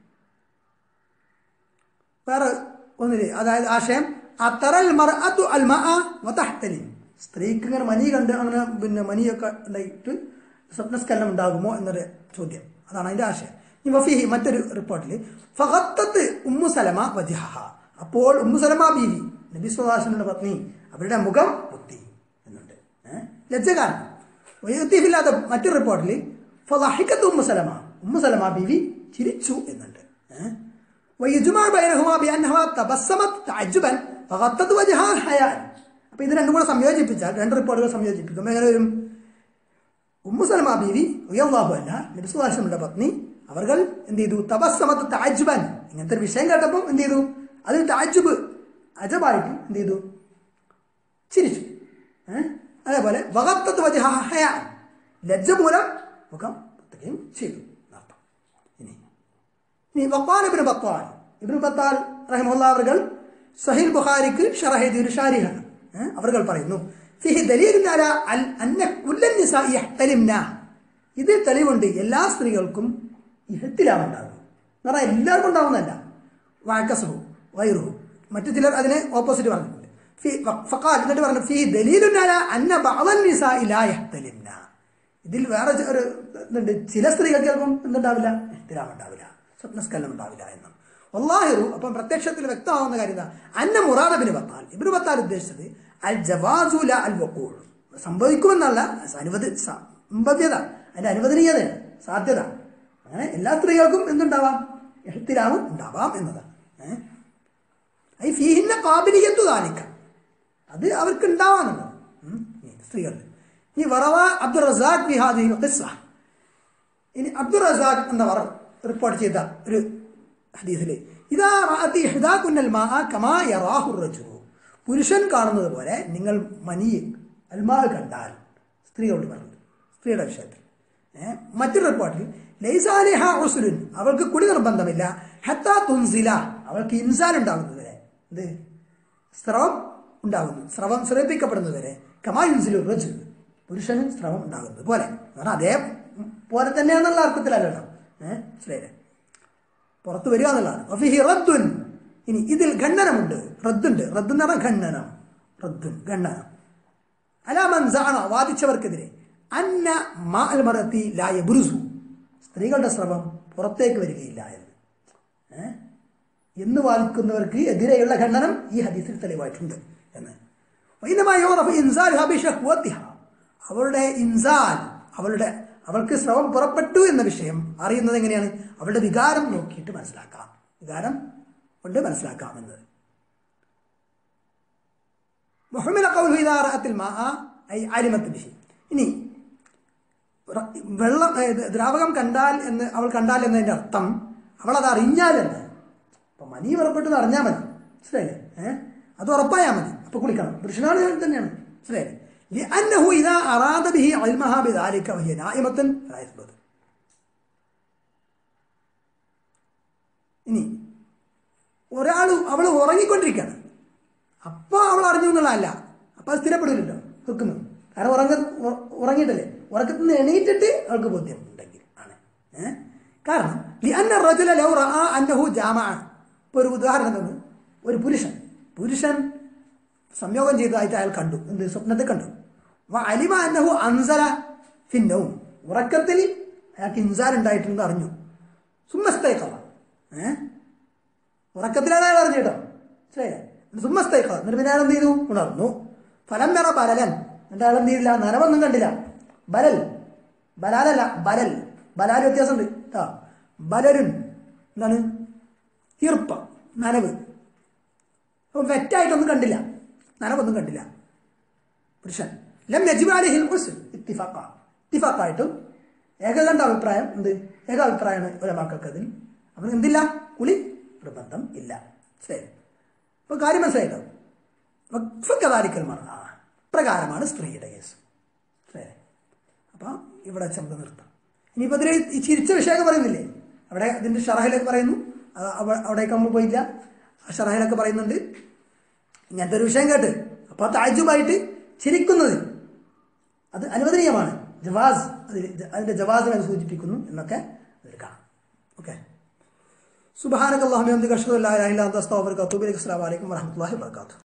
വേറെ ഒന്നില് അതായത് ആശയം അത്തറൽ മർഅത്തു അൽ മഅ വതഹ്തലിം സ്ത്രീക്ക് ഇങ്ങനെ മനി കണ്ട് അങ്ങനെ പിന്നെ മനിയൊക്കെ ഉണ്ടായിട്ട് സ്വപ്നസ്കലനം ഉണ്ടാകുമോ എന്നൊരു ചോദ്യം അതാണ് അതിന്റെ ആശയം ഇനി വഫീഹി മറ്റൊരു റിപ്പോർട്ടിൽ ഫഹത്തത്ത് ഉമ്മു സലമ വജിഹ അപ്പോൾ ഉമ്മു സലമ ബീവി നബി സുഹാസിന്റെ പത്നി അവരുടെ മുഖം പൊത്തി എന്നുണ്ട് ഏഹ് ലജ്ജ കാരണം വൈദ്യഫില്ലാത്ത മറ്റൊരു റിപ്പോർട്ടിൽ ഫഹിക്കത്ത് ഉമ്മു സലമ ഉമ്മു സലമ ബീവി ചിരിച്ചു എന്നുണ്ട് ഏഹ് ويجمع بينهما بأنها تبسمت تعجبا فغطت وجهها حياء അപ്പൊ ഇത് രണ്ടും കൂടെ സംയോജിപ്പിച്ചാൽ രണ്ട് റിപ്പോർട്ടുകൾ സംയോജിപ്പിക്കുമ്പോൾ എങ്ങനെ വരും ഉമ്മു സലമ ബീവി ഉയർവാഹു അല്ല നബിസുഹാസിന്റെ പത്നി അവർ എന്ത് ചെയ്തു തപസ്സമത്ത് താജുബൻ ഇങ്ങനത്തെ ഒരു വിഷയം കേട്ടപ്പോൾ എന്ത് ചെയ്തു അതിൽ താജുബ് അജബായിട്ട് എന്ത് ചെയ്തു ചിരിച്ചു ഏഹ്? അതേപോലെ വകത്തത്ത് വജഹ ഹയാൻ ലജ്ജ മൂലം മുഖം പുത്തുകയും ചെയ്തു എന്നർത്ഥം ഇനി ഇനി വഖാൽ ഇബ്നു ബത്താൽ ഇബ്നു ബത്താൽ റഹിമഹുല്ലാ അവർ സഹിൽ ബുഖാരിക്ക് ഷറഹ് ഒരു ഷാരിഹാണ് അവർ പറയുന്നു ഫിഹി ദലീലുൻ അലാ അൽ അന്ന കുല്ലൻ നിസാഇ യഹ്തലിംന ഇതിൽ തെളിവുണ്ട് എല്ലാ സ്ത്രീകൾക്കും ഇഹ്തിലാം ഉണ്ടാകും എന്ന് പറഞ്ഞാൽ എല്ലാവർക്കും ഉണ്ടാവുന്നതല്ല വാക്കസഹു വൈറുഹു മറ്റു ചിലർ അതിനെ ഓപ്പോസിറ്റ് പറഞ്ഞിട്ടുണ്ട് ഫി ഫഖാൽ എന്നിട്ട് പറഞ്ഞു ഫി ദലീലുൻ അലാ അന്ന ബഅദൻ നിസാഇ ലാ യഹ്തലിംന ഇതിൽ വേറെ ചെ- ഒരു ഇതുണ്ട് ചില സ്ത്രീകൾക്ക് ചിലപ്പം എന്തുണ്ടാവില്ല ഇഹ്തിലാം ഉണ്ടാവില്ല സ്വപ്നസ്കലനം ഉണ്ടാവില്ല എന്നും വല്ലാഹിറു അപ്പം പ്രത്യക്ഷത്തിൽ വ്യക്തമാവുന്ന കാര്യം എന്താ അന്ന മുറാദബിന് ബത്താൽ ഇബിന് ബത്താൽ ഉദ്ദേശിച്ചത് അൽ ജവാസുല അൽ വക്കൂൾ സംഭവിക്കുമെന്നല്ല അനുവദ സംഭവ്യത അതിന്റെ അനുവദനീയതയാണ് സാധ്യത അങ്ങനെ എല്ലാ സ്ത്രീകൾക്കും എന്തുണ്ടാവാം എഹ്തിലാമ് ഉണ്ടാവാം എന്നതാണ് ഏഹ് ഐ ഫീഹിന്ന കാബിലിയത്തു താലിക്ക അത് അവർക്ക് ഉണ്ടാവാന്നുള്ളത് സ്ത്രീകളിൽ ഇനി വറവ അബ്ദുൾ റസാഖ് ബിഹാദി ഖിസ്സ ഇനി അബ്ദുൾ റസാഖ് എന്നവർ റിപ്പോർട്ട് ചെയ്ത ഒരു ഹദീസിൽ ഇതാ റാഅത്തി ഇഹ്ദാകുന്നൽ മാഅ കമാ യറാഹു റജുലു പുരുഷൻ കാണുന്നത് പോലെ നിങ്ങൾ മനി അൽമാ കണ്ടാൽ സ്ത്രീയോട് പറഞ്ഞു സ്ത്രീയുടെ വിഷയത്തിൽ ഏ, മറ്റൊരു റിപ്പോർട്ടിൽ ലൈസാലിഹ ഉസുലുൻ അവൾക്ക് കുടി നിർബന്ധമില്ല ഹത്താ തുൻസില അവൾക്ക് ഇൻസാൽ ഉണ്ടാകുന്നത് വരെ ഇത് സ്രവം ഉണ്ടാകുന്നു സ്രവം സ്രവിപ്പിക്കപ്പെടുന്നത് വരെ കമാ യുൻസിലു റജുൽ പുരുഷനും സ്രവം ഉണ്ടാകുന്നത് പോലെ കാരണം അതേ പോലെ തന്നെയാണെന്നുള്ള അർത്ഥത്തിലല്ലോ ഏഹ് മനസ്സിലായില്ലേ പുറത്ത് വരിക എന്നുള്ളതാണ് വഫിഹി റദ്ദുൻ ഇനി ഇതിൽ ഖണ്ഡനമുണ്ട് റദ്ദുണ്ട് റദ്ദ് എന്ന് പറഞ്ഞാൽ ഖണ്ഡനം റദ്ദുൻ ഖണ്ഡനം അലാമൻസാണ വാദിച്ചവർക്കെതിരെ അന്ന മാ അൽ മറത്തി ലായ ബുരുസു സ്ത്രീകളുടെ സ്രവം പുറത്തേക്ക് വരികയില്ല എന്ന് ഏ? എന്ന് വാദിക്കുന്നവർക്ക് എതിരെയുള്ള ഖണ്ഡനം ഈ ഹദീസിൽ തെളിവായിട്ടുണ്ട് എന്ന് വൈനമായ യോറഫ് ഇൻസാൽ ഹബിഷ ഖുവത്തിഹ. അവളുടെ ഇൻസാൽ അവളുടെ അവൾക്ക് സ്രവം പുറപ്പെട്ടു എന്ന വിഷയം അറിയുന്നത് എങ്ങനെയാണ് അവളുടെ വികാരം നോക്കിയിട്ട് മനസ്സിലാക്കാം വികാരം കൊണ്ട് മനസ്സിലാക്കാം എന്നത് മുഹമ്മദ് കൗൽ ഹിദാറത്തിൽ മാ ഐ അലിമത്ത് ബിഹി ഇനി റ- വെള്ളം ഏ, ഇത് ദ്രാവകം കണ്ടാൽ എന്ന് അവൾ കണ്ടാൽ എന്നതിന്റെ അർത്ഥം അവൾ അത് അറിഞ്ഞാൽ എന്ന് അപ്പൊ മനി പുറപ്പെട്ടത് അറിഞ്ഞാൽ മതി മനസ്സിലായില്ലേ ഏഹ് അത് ഉറപ്പായാൽ മതി അപ്പൊ കുളിക്കണം പുരുഷനാണ് തന്നെയാണ് മനസ്സിലായില്ലേ لأنه إذا أراد به علمها بذلك وهي نائمة فلا يثبت ഇനി ഒരാൾ അവൾ ഉറങ്ങിക്കൊണ്ടിരിക്കുകയാണ് അപ്പോൾ അവൾ അറിഞ്ഞു എന്നുള്ളതല്ല അപ്പോൾ അത് സ്ഥിരപ്പെടില്ലല്ലോ വെക്കുന്നു കാരണം ഉറങ്ങ ഉ- ഉറങ്ങിയിട്ടല്ലേ ഉറക്കത്തിൽ നിന്ന് എണീറ്റിട്ട് അവൾക്ക് ബോധ്യം ഉണ്ടെങ്കിൽ ആണ് ഏഹ് കാരണം ലിഅന്ന റജുല ലൗ റആ അന്നഹു ജാമഅ ഇപ്പോൾ ഒരു ഉദാഹരണം തന്നു ഒരു പുരുഷൻ പുരുഷൻ സംയോഗം ചെയ്തതായിട്ട് അയാൾ കണ്ടു എന്ത് സ്വപ്നത്തെ കണ്ടു വ അലിമ അന്നഹു അൻസല ഫിന്നവും ഉറക്കത്തിൽ അയാൾക്ക് ഇൻസാൽ ഉണ്ടായിട്ടുണ്ട് അറിഞ്ഞു സുമ്മസ്തേക്കവ ഏഹ് ഉറക്കത്തിലാണ് അയാൾ അറിഞ്ഞു കേട്ടോ മനസ്സിലായില്ലേ സുമ്മസ്തേക്ക എന്നിട്ട് പിന്നെ അയാൾ എന്ത് ചെയ്തു ഉണർന്നു ഫലം നിറ ബലലൻ എന്നിട്ട് അയാൾ എന്ത് ചെയ്തില്ല നനവൊന്നും കണ്ടില്ല ബലൽ ബലാലല്ല ബലൽ ബലാൽ വ്യത്യാസമുണ്ട് കേട്ടോ ബലരുൻ എന്താണ് ഈർപ്പം നനവ് അപ്പോൾ വെറ്റായിട്ടൊന്നും കണ്ടില്ല നനവൊന്നും കണ്ടില്ല പുരുഷൻ ലം നജിബാലിഹിൽ ഹുസ്ൻ ഇത്തിഫാക്ക ഇത്തിഫാക്കായിട്ടും ഏകകണ്ഠ അഭിപ്രായം എന്ത് ഏക അഭിപ്രായമാണ് ഒരമാക്കൾക്ക് അതിൽ അപ്പം എന്തില്ല കുളി നിർബന്ധം ഇല്ല ശരി അപ്പോൾ കാര്യം മനസ്സിലായിട്ടോ വക്ഫക്കതാരിക്കൽ മറ പ്രകാരമാണ് സ്ത്രീയുടെ കേസ് ശരി അപ്പം ഇവിടെ ശബ്ദം നിർത്താം ഇനിയിപ്പോൾ ഇതിൽ ഈ ചിരിച്ച വിഷയമൊക്കെ പറയുന്നില്ലേ അവിടെ ഇതിൻ്റെ ഷറഹിലൊക്കെ പറയുന്നു അത് അവ- അവിടേക്ക് നമ്മൾ പോയില്ല ആ ഷറഹിലൊക്കെ പറയുന്നുണ്ട് ഇങ്ങനത്തെ ഒരു വിഷയം കേട്ട് അപ്പോൾ താജുബായിട്ട് ചിരിക്കുന്നത് അത് അനുവദനീയമാണ് ജവാസ് അതിൽ അതിൻ്റെ ജവാസിനെ അത് സൂചിപ്പിക്കുന്നു എന്നൊക്കെ അതിൽ കാണാം ഓക്കെ സുബാനക് അള്ളാഹുബി അന്തി കഷ്ടമില്ല അസ്താഫർ കത്തൂബിലേക്ക് അസ്സാം വലൈക്കും വരഹമുല്ലാ വാത്തു